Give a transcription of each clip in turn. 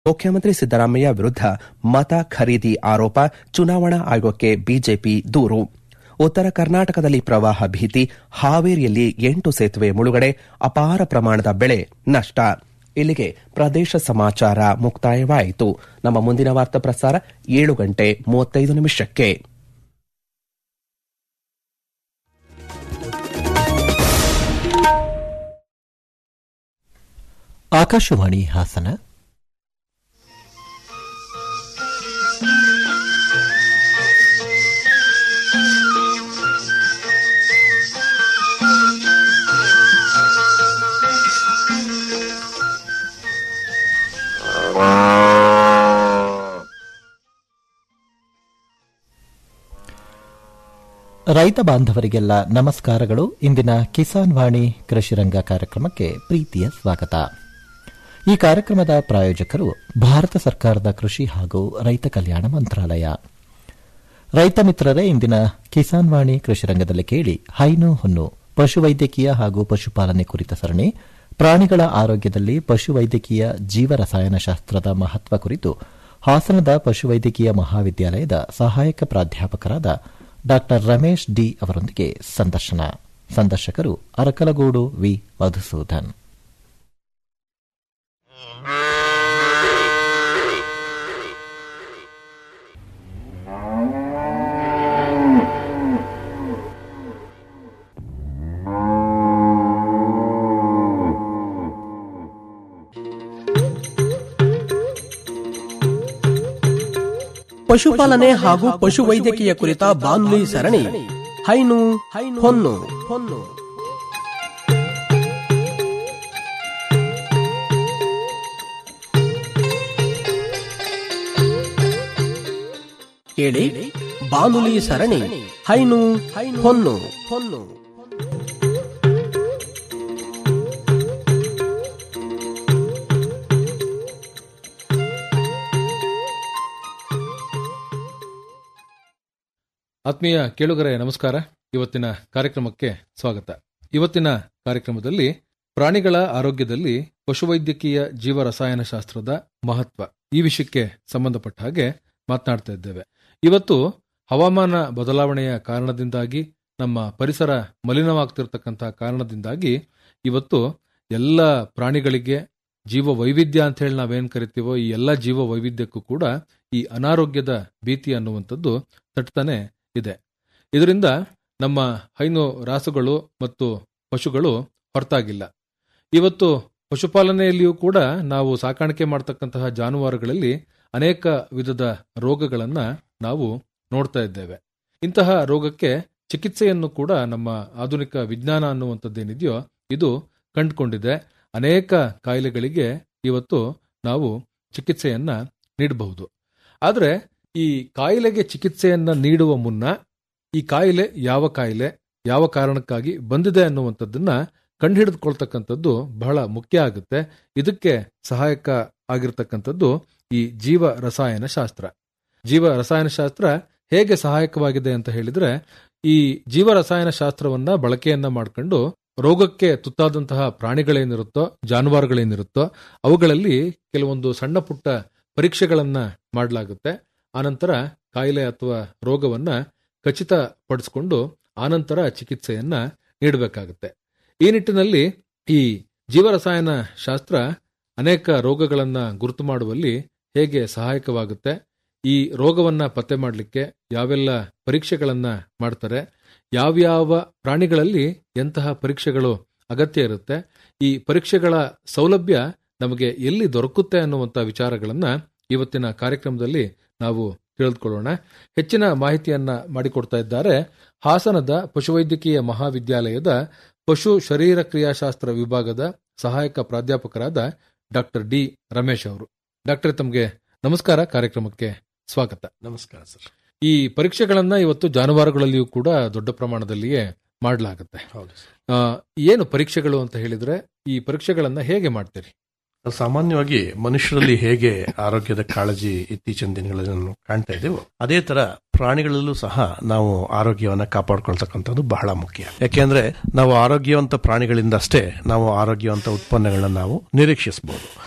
ಮುಖ್ಯಮಂತ್ರಿ ಸಿದ್ದರಾಮಯ್ಯ ವಿರುದ್ಧ ಮತ ಖರೀದಿ ಆರೋಪ ಚುನಾವಣಾ ಆಯೋಗಕ್ಕೆ ಬಿಜೆಪಿ ದೂರು ಉತ್ತರ ಕರ್ನಾಟಕದಲ್ಲಿ ಪ್ರವಾಹ ಭೀತಿ ಹಾವೇರಿಯಲ್ಲಿ ಎಂಟು ಸೇತುವೆ ಮುಳುಗಡೆ ಅಪಾರ ಪ್ರಮಾಣದ ಬೆಳೆ ನಷ್ಟ ಇಲ್ಲಿಗೆ ಪ್ರದೇಶ ಸಮಾಚಾರ ಮುಕ್ತಾಯವಾಯಿತು ನಮ್ಮ ಮುಂದಿನ ವಾರ್ತಾ ಪ್ರಸಾರ ಏಳು ಗಂಟೆ ಮೂವತ್ತೈದು ನಿಮಿಷಕ್ಕೆ ಆಕಾಶವಾಣಿ ಹಾಸನ ರೈತ ಬಾಂಧವರಿಗೆಲ್ಲ ನಮಸ್ಕಾರಗಳು ಇಂದಿನ ಕಿಸಾನ್ ವಾಣಿ ಕೃಷಿರಂಗ ಕಾರ್ಯಕ್ರಮಕ್ಕೆ ಪ್ರೀತಿಯ ಸ್ವಾಗತ ಈ ಕಾರ್ಯಕ್ರಮದ ಪ್ರಾಯೋಜಕರು ಭಾರತ ಸರ್ಕಾರದ ಕೃಷಿ ಹಾಗೂ ರೈತ ಕಲ್ಯಾಣ ಮಂತ್ರಾಲಯ ರೈತ ಮಿತ್ರರೇ ಇಂದಿನ ಕಿಸಾನ್ ವಾಣಿ ಕೃಷಿರಂಗದಲ್ಲಿ ಕೇಳಿ ಹೈನು ಹೊನ್ನು ಪಶುವೈದ್ಯಕೀಯ ಹಾಗೂ ಪಶುಪಾಲನೆ ಕುರಿತ ಸರಣಿ ಪ್ರಾಣಿಗಳ ಆರೋಗ್ಯದಲ್ಲಿ ಪಶುವೈದ್ಯಕೀಯ ಜೀವ ರಸಾಯನಶಾಸ್ತ್ರದ ಮಹತ್ವ ಕುರಿತು ಹಾಸನದ ಪಶುವೈದ್ಯಕೀಯ ಮಹಾವಿದ್ಯಾಲಯದ ಸಹಾಯಕ ಪ್ರಾಧ್ಯಾಪಕರಾದ ಡಾ ರಮೇಶ್ ಡಿ ಅವರೊಂದಿಗೆ ಸಂದರ್ಶನ ಸಂದರ್ಶಕರು ಅರಕಲಗೂಡು ವಿ ಮಧುಸೂದನ್ ಪಶುಪಾಲನೆ ಹಾಗೂ ಪಶುವೈದ್ಯಕೀಯ ಕುರಿತ ಬಾನುಲಿ ಸರಣಿ ಹೈನು ಹೊನ್ನು ಹೊನ್ನು ಕೇಳಿ ಬಾನುಲಿ ಸರಣಿ ಹೈನು ಹೊನ್ನು ಹೊನ್ನು ಆತ್ಮೀಯ ಕೇಳುಗರೆ ನಮಸ್ಕಾರ ಇವತ್ತಿನ ಕಾರ್ಯಕ್ರಮಕ್ಕೆ ಸ್ವಾಗತ ಇವತ್ತಿನ ಕಾರ್ಯಕ್ರಮದಲ್ಲಿ ಪ್ರಾಣಿಗಳ ಆರೋಗ್ಯದಲ್ಲಿ ಪಶುವೈದ್ಯಕೀಯ ಜೀವ ರಸಾಯನಶಾಸ್ತ್ರದ ಮಹತ್ವ ಈ ವಿಷಯಕ್ಕೆ ಸಂಬಂಧಪಟ್ಟ ಹಾಗೆ ಮಾತನಾಡ್ತಾ ಇದ್ದೇವೆ ಇವತ್ತು ಹವಾಮಾನ ಬದಲಾವಣೆಯ ಕಾರಣದಿಂದಾಗಿ ನಮ್ಮ ಪರಿಸರ ಮಲಿನವಾಗ್ತಿರ್ತಕ್ಕಂತಹ ಕಾರಣದಿಂದಾಗಿ ಇವತ್ತು ಎಲ್ಲ ಪ್ರಾಣಿಗಳಿಗೆ ಜೀವ ವೈವಿಧ್ಯ ಅಂತ ಹೇಳಿ ನಾವೇನ್ ಕರಿತೀವೋ ಈ ಎಲ್ಲ ಜೀವ ವೈವಿಧ್ಯಕ್ಕೂ ಕೂಡ ಈ ಅನಾರೋಗ್ಯದ ಭೀತಿ ಅನ್ನುವಂಥದ್ದು ತಟ್ತಾನೆ ಇದೆ ಇದರಿಂದ ನಮ್ಮ ಹೈನು ರಾಸುಗಳು ಮತ್ತು ಪಶುಗಳು ಹೊರತಾಗಿಲ್ಲ ಇವತ್ತು ಪಶುಪಾಲನೆಯಲ್ಲಿಯೂ ಕೂಡ ನಾವು ಸಾಕಾಣಿಕೆ ಮಾಡತಕ್ಕಂತಹ ಜಾನುವಾರುಗಳಲ್ಲಿ ಅನೇಕ ವಿಧದ ರೋಗಗಳನ್ನ ನಾವು ನೋಡ್ತಾ ಇದ್ದೇವೆ ಇಂತಹ ರೋಗಕ್ಕೆ ಚಿಕಿತ್ಸೆಯನ್ನು ಕೂಡ ನಮ್ಮ ಆಧುನಿಕ ವಿಜ್ಞಾನ ಅನ್ನುವಂಥದ್ದೇನಿದೆಯೋ ಇದು ಕಂಡುಕೊಂಡಿದೆ ಅನೇಕ ಕಾಯಿಲೆಗಳಿಗೆ ಇವತ್ತು ನಾವು ಚಿಕಿತ್ಸೆಯನ್ನ ನೀಡಬಹುದು ಆದರೆ ಈ ಕಾಯಿಲೆಗೆ ಚಿಕಿತ್ಸೆಯನ್ನ ನೀಡುವ ಮುನ್ನ ಈ ಕಾಯಿಲೆ ಯಾವ ಕಾಯಿಲೆ ಯಾವ ಕಾರಣಕ್ಕಾಗಿ ಬಂದಿದೆ ಅನ್ನುವಂಥದ್ದನ್ನ ಕಂಡುಹಿಡಿದುಕೊಳ್ತಕ್ಕಂಥದ್ದು ಬಹಳ ಮುಖ್ಯ ಆಗುತ್ತೆ ಇದಕ್ಕೆ ಸಹಾಯಕ ಆಗಿರ್ತಕ್ಕಂಥದ್ದು ಈ ಜೀವ ರಸಾಯನ ಶಾಸ್ತ್ರ ಜೀವ ರಸಾಯನ ಶಾಸ್ತ್ರ ಹೇಗೆ ಸಹಾಯಕವಾಗಿದೆ ಅಂತ ಹೇಳಿದ್ರೆ ಈ ಜೀವ ರಸಾಯನ ಶಾಸ್ತ್ರವನ್ನ ಬಳಕೆಯನ್ನ ಮಾಡಿಕೊಂಡು ರೋಗಕ್ಕೆ ತುತ್ತಾದಂತಹ ಪ್ರಾಣಿಗಳೇನಿರುತ್ತೋ ಜಾನುವಾರುಗಳೇನಿರುತ್ತೋ ಅವುಗಳಲ್ಲಿ ಕೆಲವೊಂದು ಸಣ್ಣ ಪುಟ್ಟ ಪರೀಕ್ಷೆಗಳನ್ನ ಮಾಡಲಾಗುತ್ತೆ ಆನಂತರ ಕಾಯಿಲೆ ಅಥವಾ ರೋಗವನ್ನ ಖಚಿತಪಡಿಸಿಕೊಂಡು ಆನಂತರ ಚಿಕಿತ್ಸೆಯನ್ನ ನೀಡಬೇಕಾಗುತ್ತೆ ಈ ನಿಟ್ಟಿನಲ್ಲಿ ಈ ಜೀವರಸಾಯನ ಶಾಸ್ತ್ರ ಅನೇಕ ರೋಗಗಳನ್ನ ಗುರುತು ಮಾಡುವಲ್ಲಿ ಹೇಗೆ ಸಹಾಯಕವಾಗುತ್ತೆ ಈ ರೋಗವನ್ನ ಪತ್ತೆ ಮಾಡಲಿಕ್ಕೆ ಯಾವೆಲ್ಲ ಪರೀಕ್ಷೆಗಳನ್ನ ಮಾಡ್ತಾರೆ ಯಾವ್ಯಾವ ಪ್ರಾಣಿಗಳಲ್ಲಿ ಎಂತಹ ಪರೀಕ್ಷೆಗಳು ಅಗತ್ಯ ಇರುತ್ತೆ ಈ ಪರೀಕ್ಷೆಗಳ ಸೌಲಭ್ಯ ನಮಗೆ ಎಲ್ಲಿ ದೊರಕುತ್ತೆ ಅನ್ನುವಂಥ ವಿಚಾರಗಳನ್ನ ಇವತ್ತಿನ ಕಾರ್ಯಕ್ರಮದಲ್ಲಿ ನಾವು ತಿಳಿದುಕೊಳ್ಳೋಣ ಹೆಚ್ಚಿನ ಮಾಹಿತಿಯನ್ನ ಮಾಡಿಕೊಡ್ತಾ ಇದ್ದಾರೆ ಹಾಸನದ ಪಶುವೈದ್ಯಕೀಯ ಮಹಾವಿದ್ಯಾಲಯದ ಪಶು ಶರೀರ ಕ್ರಿಯಾಶಾಸ್ತ್ರ ವಿಭಾಗದ ಸಹಾಯಕ ಪ್ರಾಧ್ಯಾಪಕರಾದ ಡಾಕ್ಟರ್ ಡಿ ರಮೇಶ್ ಅವರು ಡಾಕ್ಟರ್ ತಮಗೆ ನಮಸ್ಕಾರ ಕಾರ್ಯಕ್ರಮಕ್ಕೆ ಸ್ವಾಗತ ನಮಸ್ಕಾರ ಸರ್ ಈ ಪರೀಕ್ಷೆಗಳನ್ನ ಇವತ್ತು ಜಾನುವಾರುಗಳಲ್ಲಿಯೂ ಕೂಡ ದೊಡ್ಡ ಪ್ರಮಾಣದಲ್ಲಿಯೇ ಮಾಡಲಾಗುತ್ತೆ ಹೌದು ಸರ್ ಆ, ಏನು ಪರೀಕ್ಷೆಗಳು ಅಂತ ಹೇಳಿದ್ರೆ ಈ ಪರೀಕ್ಷೆಗಳನ್ನ ಹೇಗೆ ಮಾಡ್ತೀರಿ ಸಾಮಾನ್ಯವಾಗಿ ಮನುಷ್ಯರಲ್ಲಿ ಹೇಗೆ ಆರೋಗ್ಯದ ಕಾಳಜಿ ಇತ್ತೀಚಿನ ದಿನಗಳಲ್ಲಿ ನಾವು ಕಾಣ್ತಾ ಇದ್ದೇವೋ ಅದೇ ತರ ಪ್ರಾಣಿಗಳಲ್ಲೂ ಸಹ ನಾವು ಆರೋಗ್ಯವನ್ನ ಕಾಪಾಡ್ಕೊಳ್ತಕ್ಕಂಥದ್ದು ಬಹಳ ಮುಖ್ಯ ಯಾಕೆಂದ್ರೆ ನಾವು ಆರೋಗ್ಯವಂತ ಪ್ರಾಣಿಗಳಿಂದ ಅಷ್ಟೇ ನಾವು ಆರೋಗ್ಯವಂತ ಉತ್ಪನ್ನಗಳನ್ನ ನಾವು ನಿರೀಕ್ಷಿಸಬಹುದು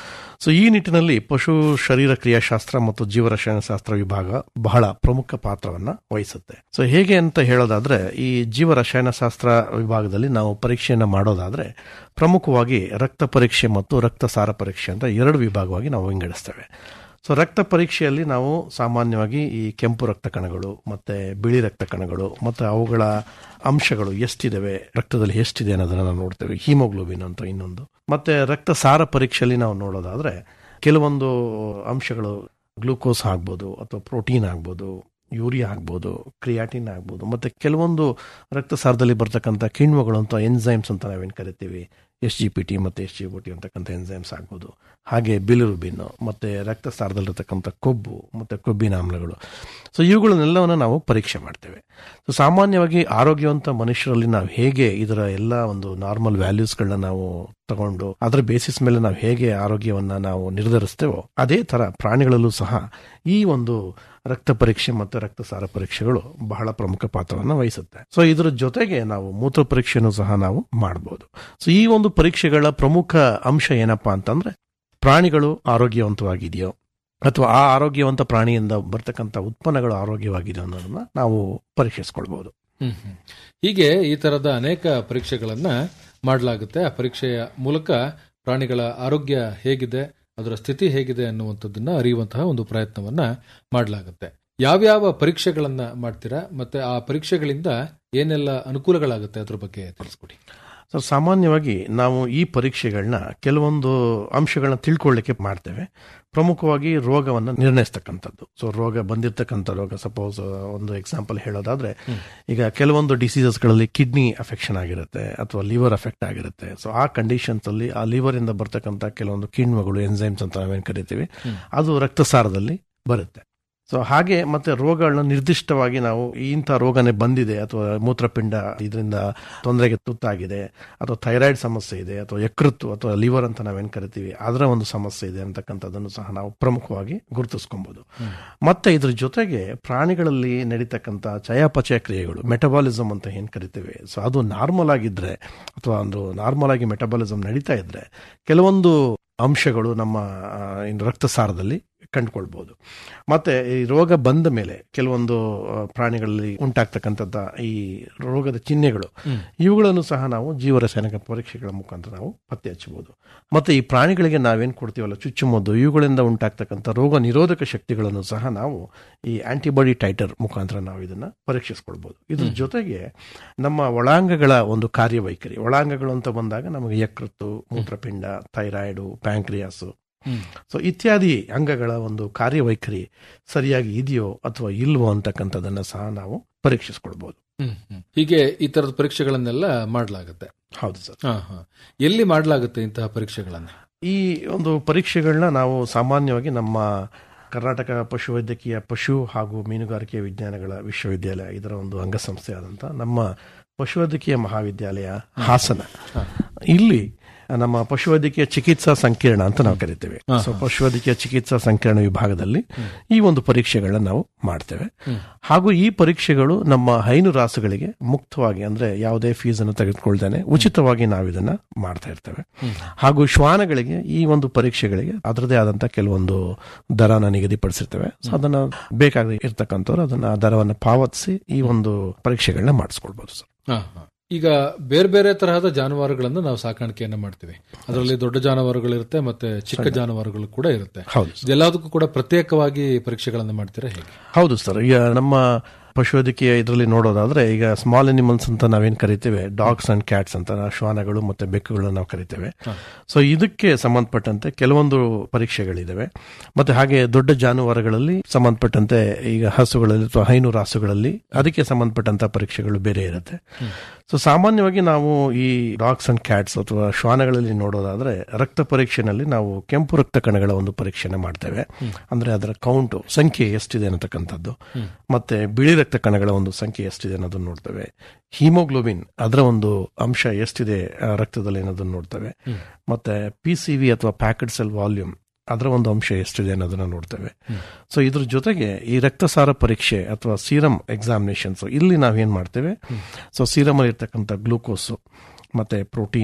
ಸೊ ಈ ನಿಟ್ಟಿನಲ್ಲಿ ಪಶು ಶರೀರ ಕ್ರಿಯಾಶಾಸ್ತ್ರ ಮತ್ತು ಜೀವರಸಾಯನಶಾಸ್ತ್ರ ವಿಭಾಗ ಬಹಳ ಪ್ರಮುಖ ಪಾತ್ರವನ್ನ ವಹಿಸುತ್ತೆ ಸೊ ಹೇಗೆ ಅಂತ ಹೇಳೋದಾದ್ರೆ ಈ ಜೀವರಸಾಯನಶಾಸ್ತ್ರ ವಿಭಾಗದಲ್ಲಿ ನಾವು ಪರೀಕ್ಷೆಯನ್ನು ಮಾಡೋದಾದ್ರೆ ಪ್ರಮುಖವಾಗಿ ರಕ್ತ ಪರೀಕ್ಷೆ ಮತ್ತು ರಕ್ತಸಾರ ಪರೀಕ್ಷೆ ಅಂತ ಎರಡು ವಿಭಾಗವಾಗಿ ನಾವು ವಿಂಗಡಿಸ್ತೇವೆ ಸೊ ರಕ್ತ ಪರೀಕ್ಷೆಯಲ್ಲಿ ನಾವು ಸಾಮಾನ್ಯವಾಗಿ ಈ ಕೆಂಪು ರಕ್ತ ಕಣಗಳು ಮತ್ತೆ ಬಿಳಿ ರಕ್ತ ಕಣಗಳು ಮತ್ತೆ ಅವುಗಳ ಅಂಶಗಳು ಎಷ್ಟಿದಾವೆ ರಕ್ತದಲ್ಲಿ ಎಷ್ಟಿದೆ ಅನ್ನೋದನ್ನ ನಾವು ನೋಡ್ತೇವೆ ಹಿಮೋಗ್ಲೋಬಿನ್ ಅಂತ ಇನ್ನೊಂದು ಮತ್ತೆ ರಕ್ತ ಸಾರ ಪರೀಕ್ಷೆಯಲ್ಲಿ ನಾವು ನೋಡೋದಾದ್ರೆ ಕೆಲವೊಂದು ಅಂಶಗಳು ಗ್ಲೂಕೋಸ್ ಆಗ್ಬೋದು ಅಥವಾ ಪ್ರೋಟೀನ್ ಆಗ್ಬೋದು ಯೂರಿಯಾ ಆಗ್ಬೋದು ಕ್ರಿಯಾಟಿನ್ ಆಗ್ಬೋದು ಮತ್ತೆ ಕೆಲವೊಂದು ರಕ್ತಸಾರದಲ್ಲಿ ಬರ್ತಕ್ಕಂಥ ಕಿಣ್ವಗಳು ಅಂತ ಎನ್ಸೈಮ್ಸ್ ಅಂತ ನಾವೇನು ಕರಿತೀವಿ ಎಸ್ ಜಿ ಪಿ ಟಿ ಮತ್ತು ಎಸ್ ಜಿ ಒ ಟಿ ಅಂತಕ್ಕಂಥ ಎನ್ಸೈಮ್ಸ್ ಆಗ್ಬೋದು ಹಾಗೆ ಬಿಲಿರುಬಿನ್ ಮತ್ತೆ ರಕ್ತಸಾರದಲ್ಲಿರ್ತಕ್ಕಂಥ ಕೊಬ್ಬು ಮತ್ತು ಕೊಬ್ಬಿನ ಆಮ್ಲಗಳು ಸೊ ಇವುಗಳನ್ನೆಲ್ಲವನ್ನು ನಾವು ಪರೀಕ್ಷೆ ಮಾಡ್ತೇವೆ ಸೊ ಸಾಮಾನ್ಯವಾಗಿ ಆರೋಗ್ಯವಂತ ಮನುಷ್ಯರಲ್ಲಿ ನಾವು ಹೇಗೆ ಇದರ ಎಲ್ಲ ಒಂದು ನಾರ್ಮಲ್ ವ್ಯಾಲ್ಯೂಸ್ಗಳನ್ನ ನಾವು ತಗೊಂಡು ಅದರ ಬೇಸಿಸ್ ಮೇಲೆ ನಾವು ಹೇಗೆ ಆರೋಗ್ಯವನ್ನ ನಾವು ನಿರ್ಧರಿಸ್ತೇವೋ ಅದೇ ತರ ಪ್ರಾಣಿಗಳಲ್ಲೂ ಸಹ ಈ ಒಂದು ರಕ್ತ ಪರೀಕ್ಷೆ ಮತ್ತು ರಕ್ತಸಾರ ಪರೀಕ್ಷೆಗಳು ಬಹಳ ಪ್ರಮುಖ ಪಾತ್ರವನ್ನು ವಹಿಸುತ್ತೆ ಸೊ ಇದರ ಜೊತೆಗೆ ನಾವು ಮೂತ್ರ ಪರೀಕ್ಷೆನೂ ಸಹ ನಾವು ಮಾಡಬಹುದು ಸೊ ಈ ಒಂದು ಪರೀಕ್ಷೆಗಳ ಪ್ರಮುಖ ಅಂಶ ಏನಪ್ಪಾ ಅಂತಂದ್ರೆ ಪ್ರಾಣಿಗಳು ಆರೋಗ್ಯವಂತವಾಗಿದೆಯೋ ಅಥವಾ ಆ ಆರೋಗ್ಯವಂತ ಪ್ರಾಣಿಯಿಂದ ಬರ್ತಕ್ಕಂಥ ಉತ್ಪನ್ನಗಳು ಆರೋಗ್ಯವಾಗಿದೆಯೋ ಅನ್ನೋದನ್ನ ನಾವು ಪರೀಕ್ಷಿಸ್ಕೊಳ್ಬಹುದು ಹ್ಮ್ ಹ್ಮ್. ಹೀಗೆ ಈ ತರದ ಅನೇಕ ಪರೀಕ್ಷೆಗಳನ್ನ ಮಾಡಲಾಗುತ್ತೆ ಆ ಪರೀಕ್ಷೆಯ ಮೂಲಕ ಪ್ರಾಣಿಗಳ ಆರೋಗ್ಯ ಹೇಗಿದೆ ಅದರ ಸ್ಥಿತಿ ಹೇಗಿದೆ ಅನ್ನುವಂಥದ್ದನ್ನ ಅರಿಯುವಂತಹ ಒಂದು ಪ್ರಯತ್ನವನ್ನ ಮಾಡಲಾಗುತ್ತೆ ಯಾವ್ಯಾವ ಪರೀಕ್ಷೆಗಳನ್ನ ಮಾಡ್ತೀರಾ ಮತ್ತೆ ಆ ಪರೀಕ್ಷೆಗಳಿಂದ ಏನೆಲ್ಲ ಅನುಕೂಲಗಳಾಗುತ್ತೆ ಅದ್ರ ಬಗ್ಗೆ ತಿಳಿಸ್ಕೊಡಿ ಸೊ ಸಾಮಾನ್ಯವಾಗಿ ನಾವು ಈ ಪರೀಕ್ಷೆಗಳನ್ನ ಕೆಲವೊಂದು ಅಂಶಗಳನ್ನ ತಿಳ್ಕೊಳ್ಳಿಕ್ಕೆ ಮಾಡ್ತೇವೆ ಪ್ರಮುಖವಾಗಿ ರೋಗವನ್ನು ನಿರ್ಣಯಿಸ್ತಕ್ಕಂಥದ್ದು ಸೊ ರೋಗ ಬಂದಿರತಕ್ಕಂಥ ರೋಗ ಸಪೋಸ್ ಒಂದು ಎಕ್ಸಾಂಪಲ್ ಹೇಳೋದಾದ್ರೆ ಈಗ ಕೆಲವೊಂದು ಡಿಸೀಸಸ್ಗಳಲ್ಲಿ ಕಿಡ್ನಿ ಅಫೆಕ್ಷನ್ ಆಗಿರುತ್ತೆ ಅಥವಾ ಲಿವರ್ ಅಫೆಕ್ಟ್ ಆಗಿರುತ್ತೆ ಸೊ ಆ ಕಂಡೀಷನ್ಸ್ ಅಲ್ಲಿ ಆ ಲಿವರ್ ಇಂದ ಬರ್ತಕ್ಕಂಥ ಕೆಲವೊಂದು ಕಿಣ್ವಗಳು ಎನ್ಸೈಮ್ಸ್ ಅಂತ ನಾವೇನು ಕರಿತೀವಿ ಅದು ರಕ್ತಸಾರದಲ್ಲಿ ಬರುತ್ತೆ ಸೊ ಹಾಗೆ ಮತ್ತೆ ರೋಗಗಳನ್ನ ನಿರ್ದಿಷ್ಟವಾಗಿ ನಾವು ಇಂಥ ರೋಗನೇ ಬಂದಿದೆ ಅಥವಾ ಮೂತ್ರಪಿಂಡ ಇದರಿಂದ ತೊಂದರೆಗೆ ತುತ್ತಾಗಿದೆ ಅಥವಾ ಥೈರಾಯ್ಡ್ ಸಮಸ್ಯೆ ಇದೆ ಅಥವಾ ಯಕೃತ್ತು ಅಥವಾ ಲಿವರ್ ಅಂತ ನಾವೇನು ಕರಿತೀವಿ ಅದರ ಒಂದು ಸಮಸ್ಯೆ ಇದೆ ಅಂತಕ್ಕಂಥದ್ದನ್ನು ಸಹ ನಾವು ಪ್ರಮುಖವಾಗಿ ಗುರುತಿಸ್ಕೊಬಹುದು ಮತ್ತೆ ಇದ್ರ ಜೊತೆಗೆ ಪ್ರಾಣಿಗಳಲ್ಲಿ ನಡೀತಕ್ಕಂಥ ಚಯಾಪಚಯ ಕ್ರಿಯೆಗಳು ಮೆಟಬಾಲಿಸಮ್ ಅಂತ ಏನ್ ಕರಿತೀವಿ ಸೊ ಅದು ನಾರ್ಮಲ್ ಆಗಿದ್ರೆ ಅಥವಾ ಒಂದು ನಾರ್ಮಲ್ ಆಗಿ ಮೆಟಬಾಲಿಸಮ್ ನಡೀತಾ ಇದ್ರೆ ಕೆಲವೊಂದು ಅಂಶಗಳು ನಮ್ಮ ಆ, ಇನ್ನು ರಕ್ತಸಾರದಲ್ಲಿ ಕಂಡುಕೊಳ್ಬಹುದು ಮತ್ತೆ ಈ ರೋಗ ಬಂದ ಮೇಲೆ ಕೆಲವೊಂದು ಆ, ಪ್ರಾಣಿಗಳಲ್ಲಿ ಉಂಟಾಗ್ತಕ್ಕಂಥದ್ದ ಈ ರೋಗದ ಚಿಹ್ನೆಗಳು ಇವುಗಳನ್ನು ಸಹ ನಾವು ಜೀವರಸಾಯನಿಕ ಪರೀಕ್ಷೆಗಳ ಮುಖಾಂತರ ನಾವು ಪತ್ತೆ ಹಚ್ಚಬಹುದು ಮತ್ತೆ ಈ ಪ್ರಾಣಿಗಳಿಗೆ ನಾವೇನ್ ಕೊಡ್ತೀವಲ್ಲ ಚುಚ್ಚುಮದ್ದು ಇವುಗಳಿಂದ ಉಂಟಾಗ್ತಕ್ಕಂಥ ರೋಗ ನಿರೋಧಕ ಶಕ್ತಿಗಳನ್ನು ಸಹ ನಾವು ಈ ಆಂಟಿಬಾಡಿ ಟೈಟರ್ ಮುಖಾಂತರ ನಾವು ಇದನ್ನ ಪರೀಕ್ಷಿಸ್ಕೊಳ್ಬಹುದು ಇದ್ರ ಜೊತೆಗೆ ನಮ್ಮ ಒಳಾಂಗಗಳ ಒಂದು ಕಾರ್ಯವೈಖರಿ ಒಳಾಂಗಗಳು ಅಂತ ಬಂದಾಗ ನಮಗೆ ಯಕೃತ್ತು ಮೂತ್ರಪಿಂಡ ಥೈರಾಯ್ಡು ಪ್ಯಾಂಕ್ರಿಯಾಸು ಸೊ ಇತ್ಯಾದಿ ಅಂಗಗಳ ಒಂದು ಕಾರ್ಯವೈಖರಿ ಸರಿಯಾಗಿ ಇದೆಯೋ ಅಥವಾ ಇಲ್ವೋ ಅಂತಕ್ಕಂಥದ್ದನ್ನ ಸಹ ನಾವು ಪರೀಕ್ಷಿಸ್ಕೊಳ್ಬಹುದು ಹೀಗೆ ಈ ತರದ ಪರೀಕ್ಷೆಗಳನ್ನೆಲ್ಲ ಮಾಡಲಾಗುತ್ತೆ ಹೌದು ಸರ್ ಹಾ ಹಾ ಎಲ್ಲಿ ಮಾಡಲಾಗುತ್ತೆ ಇಂತಹ ಪರೀಕ್ಷೆಗಳನ್ನ ಈ ಒಂದು ಪರೀಕ್ಷೆಗಳನ್ನ ನಾವು ಸಾಮಾನ್ಯವಾಗಿ ನಮ್ಮ ಕರ್ನಾಟಕ ಪಶುವೈದ್ಯಕೀಯ ಪಶು ಹಾಗೂ ಮೀನುಗಾರಿಕೆ ವಿಜ್ಞಾನಗಳ ವಿಶ್ವವಿದ್ಯಾಲಯ ಇದರ ಒಂದು ಅಂಗಸಂಸ್ಥೆ ಆದಂತ ನಮ್ಮ ಪಶುವೈದ್ಯಕೀಯ ಮಹಾವಿದ್ಯಾಲಯ ಹಾಸನ ಇಲ್ಲಿ ನಮ್ಮ ಪಶುವೈದ್ಯಕೀಯ ಚಿಕಿತ್ಸಾ ಸಂಕೀರ್ಣ ಅಂತ ನಾವು ಕರಿತೇವೆ ಸೊ ಪಶುವೈದ್ಯಕೀಯ ಚಿಕಿತ್ಸಾ ಸಂಕೀರ್ಣ ವಿಭಾಗದಲ್ಲಿ ಈ ಒಂದು ಪರೀಕ್ಷೆಗಳನ್ನ ನಾವು ಮಾಡ್ತೇವೆ ಹಾಗೂ ಈ ಪರೀಕ್ಷೆಗಳು ನಮ್ಮ ಹೈನು ರಾಸುಗಳಿಗೆ ಮುಕ್ತವಾಗಿ ಅಂದ್ರೆ ಯಾವುದೇ ಫೀಸ್ ಅನ್ನು ತೆಗೆದುಕೊಳ್ದೇನೆ ಉಚಿತವಾಗಿ ನಾವು ಇದನ್ನ ಮಾಡ್ತಾ ಇರ್ತೇವೆ ಹಾಗೂ ಶ್ವಾನಗಳಿಗೆ ಈ ಒಂದು ಪರೀಕ್ಷೆಗಳಿಗೆ ಅದರದೇ ಆದಂತ ಕೆಲವೊಂದು ದರನ ನಿಗದಿಪಡಿಸಿರ್ತೇವೆ ಸೊ ಅದನ್ನ ಬೇಕಾಗದೆ ಇರ್ತಕ್ಕಂಥವ್ರು ಅದನ್ನ ಆ ದರವನ್ನು ಪಾವತಿಸಿ ಈ ಒಂದು ಪರೀಕ್ಷೆಗಳನ್ನ ಮಾಡಿಸ್ಕೊಳ್ಬಹುದು ಸರ್ ಹಾ, ಹಾ. ಈಗ ಬೇರೆ ಬೇರೆ ತರಹದ ಜಾನುವಾರುಗಳನ್ನು ನಾವು ಸಾಕಾಣಿಕೆಯನ್ನ ಮಾಡ್ತೀವಿ ಅದರಲ್ಲಿ ದೊಡ್ಡ ಜಾನುವಾರುಗಳಿರುತ್ತೆ ಮತ್ತೆ ಚಿಕ್ಕ ಜಾನುವಾರುಗಳು ಕೂಡ ಇರುತ್ತೆ ಹೌದು ಎಲ್ಲದಕ್ಕೂ ಕೂಡ ಪ್ರತ್ಯೇಕವಾಗಿ ಪರೀಕ್ಷೆಗಳನ್ನು ಮಾಡ್ತೀರಾ ಹೇಗೆ ಹೌದು ಸರ್ ಈಗ ನಮ್ಮ ಪಶುವೈದ್ಯಕೀಯ ಇದರಲ್ಲಿ ನೋಡೋದಾದ್ರೆ ಈಗ ಸ್ಮಾಲ್ ಅನಿಮಲ್ಸ್ ಅಂತ ನಾವೇನ್ ಕರಿತೇವೆ ಡಾಗ್ಸ್ ಅಂಡ್ ಕ್ಯಾಟ್ಸ್ ಅಂತ ನಾವು ಶ್ವಾನಗಳು ಮತ್ತೆ ಬೆಕ್ಕುಗಳನ್ನ ನಾವು ಕರಿತೇವೆ ಸೊ ಇದಕ್ಕೆ ಸಂಬಂಧಪಟ್ಟಂತೆ ಕೆಲವೊಂದು ಪರೀಕ್ಷೆಗಳಿದಾವೆ ಮತ್ತೆ ಹಾಗೆ ದೊಡ್ಡ ಜಾನುವಾರುಗಳಲ್ಲಿ ಸಂಬಂಧಪಟ್ಟಂತೆ ಈಗ ಹಸುಗಳಲ್ಲಿ ಅಥವಾ ಹೈನು ರಾಸುಗಳಲ್ಲಿ ಅದಕ್ಕೆ ಸಂಬಂಧಪಟ್ಟಂತ ಪರೀಕ್ಷೆಗಳು ಬೇರೆ ಇರುತ್ತೆ ಸೊ ಸಾಮಾನ್ಯವಾಗಿ ನಾವು ಈ ಡಾಗ್ಸ್ ಅಂಡ್ ಕ್ಯಾಟ್ಸ್ ಅಥವಾ ಶ್ವಾನಗಳಲ್ಲಿ ನೋಡೋದಾದ್ರೆ ರಕ್ತ ಪರೀಕ್ಷೆನಲ್ಲಿ ನಾವು ಕೆಂಪು ರಕ್ತ ಕಣಗಳ ಒಂದು ಪರೀಕ್ಷೆನ ಮಾಡ್ತೇವೆ ಅಂದ್ರೆ ಅದರ ಕೌಂಟು ಸಂಖ್ಯೆ ಎಷ್ಟಿದೆ ಅನ್ನತಕ್ಕಂಥದ್ದು ಮತ್ತೆ ಬಿಳಿ ರಕ್ತ ಕಣಗಳ ಒಂದು ಸಂಖ್ಯೆ ಎಷ್ಟಿದೆ ಅನ್ನೋದನ್ನ ನೋಡ್ತೇವೆ ಹಿಮೋಗ್ಲೋಬಿನ್ ಅದರ ಒಂದು ಅಂಶ ಎಷ್ಟಿದೆ ಆ, ರಕ್ತದಲ್ಲಿ ಅನ್ನೋದನ್ನ ನೋಡ್ತೇವೆ ಮತ್ತೆ ಪಿ ಸಿ ವಿ ಅಥವಾ ಪ್ಯಾಕೆಟ್ ಸೆಲ್ ವಾಲ್ಯೂಮ್ ಅದರ ಒಂದು ಅಂಶ ಎಷ್ಟಿದೆ ಅನ್ನೋದನ್ನ ನೋಡ್ತೇವೆ ಸೊ ಇದ್ರ ಜೊತೆಗೆ ಈ ರಕ್ತಸಾರ ಪರೀಕ್ಷೆ ಅಥವಾ ಸೀರಮ್ ಎಕ್ಸಾಮಿನೇಷನ್ಸ್ ಇಲ್ಲಿ ನಾವೇನ್ ಮಾಡ್ತೇವೆ ಸೊ ಸೀರಮ್ ಅಲ್ಲಿ ಇರ್ತಕ್ಕಂಥ ಗ್ಲೂಕೋಸ್ ಮತ್ತೆ ಪ್ರೋಟೀನ್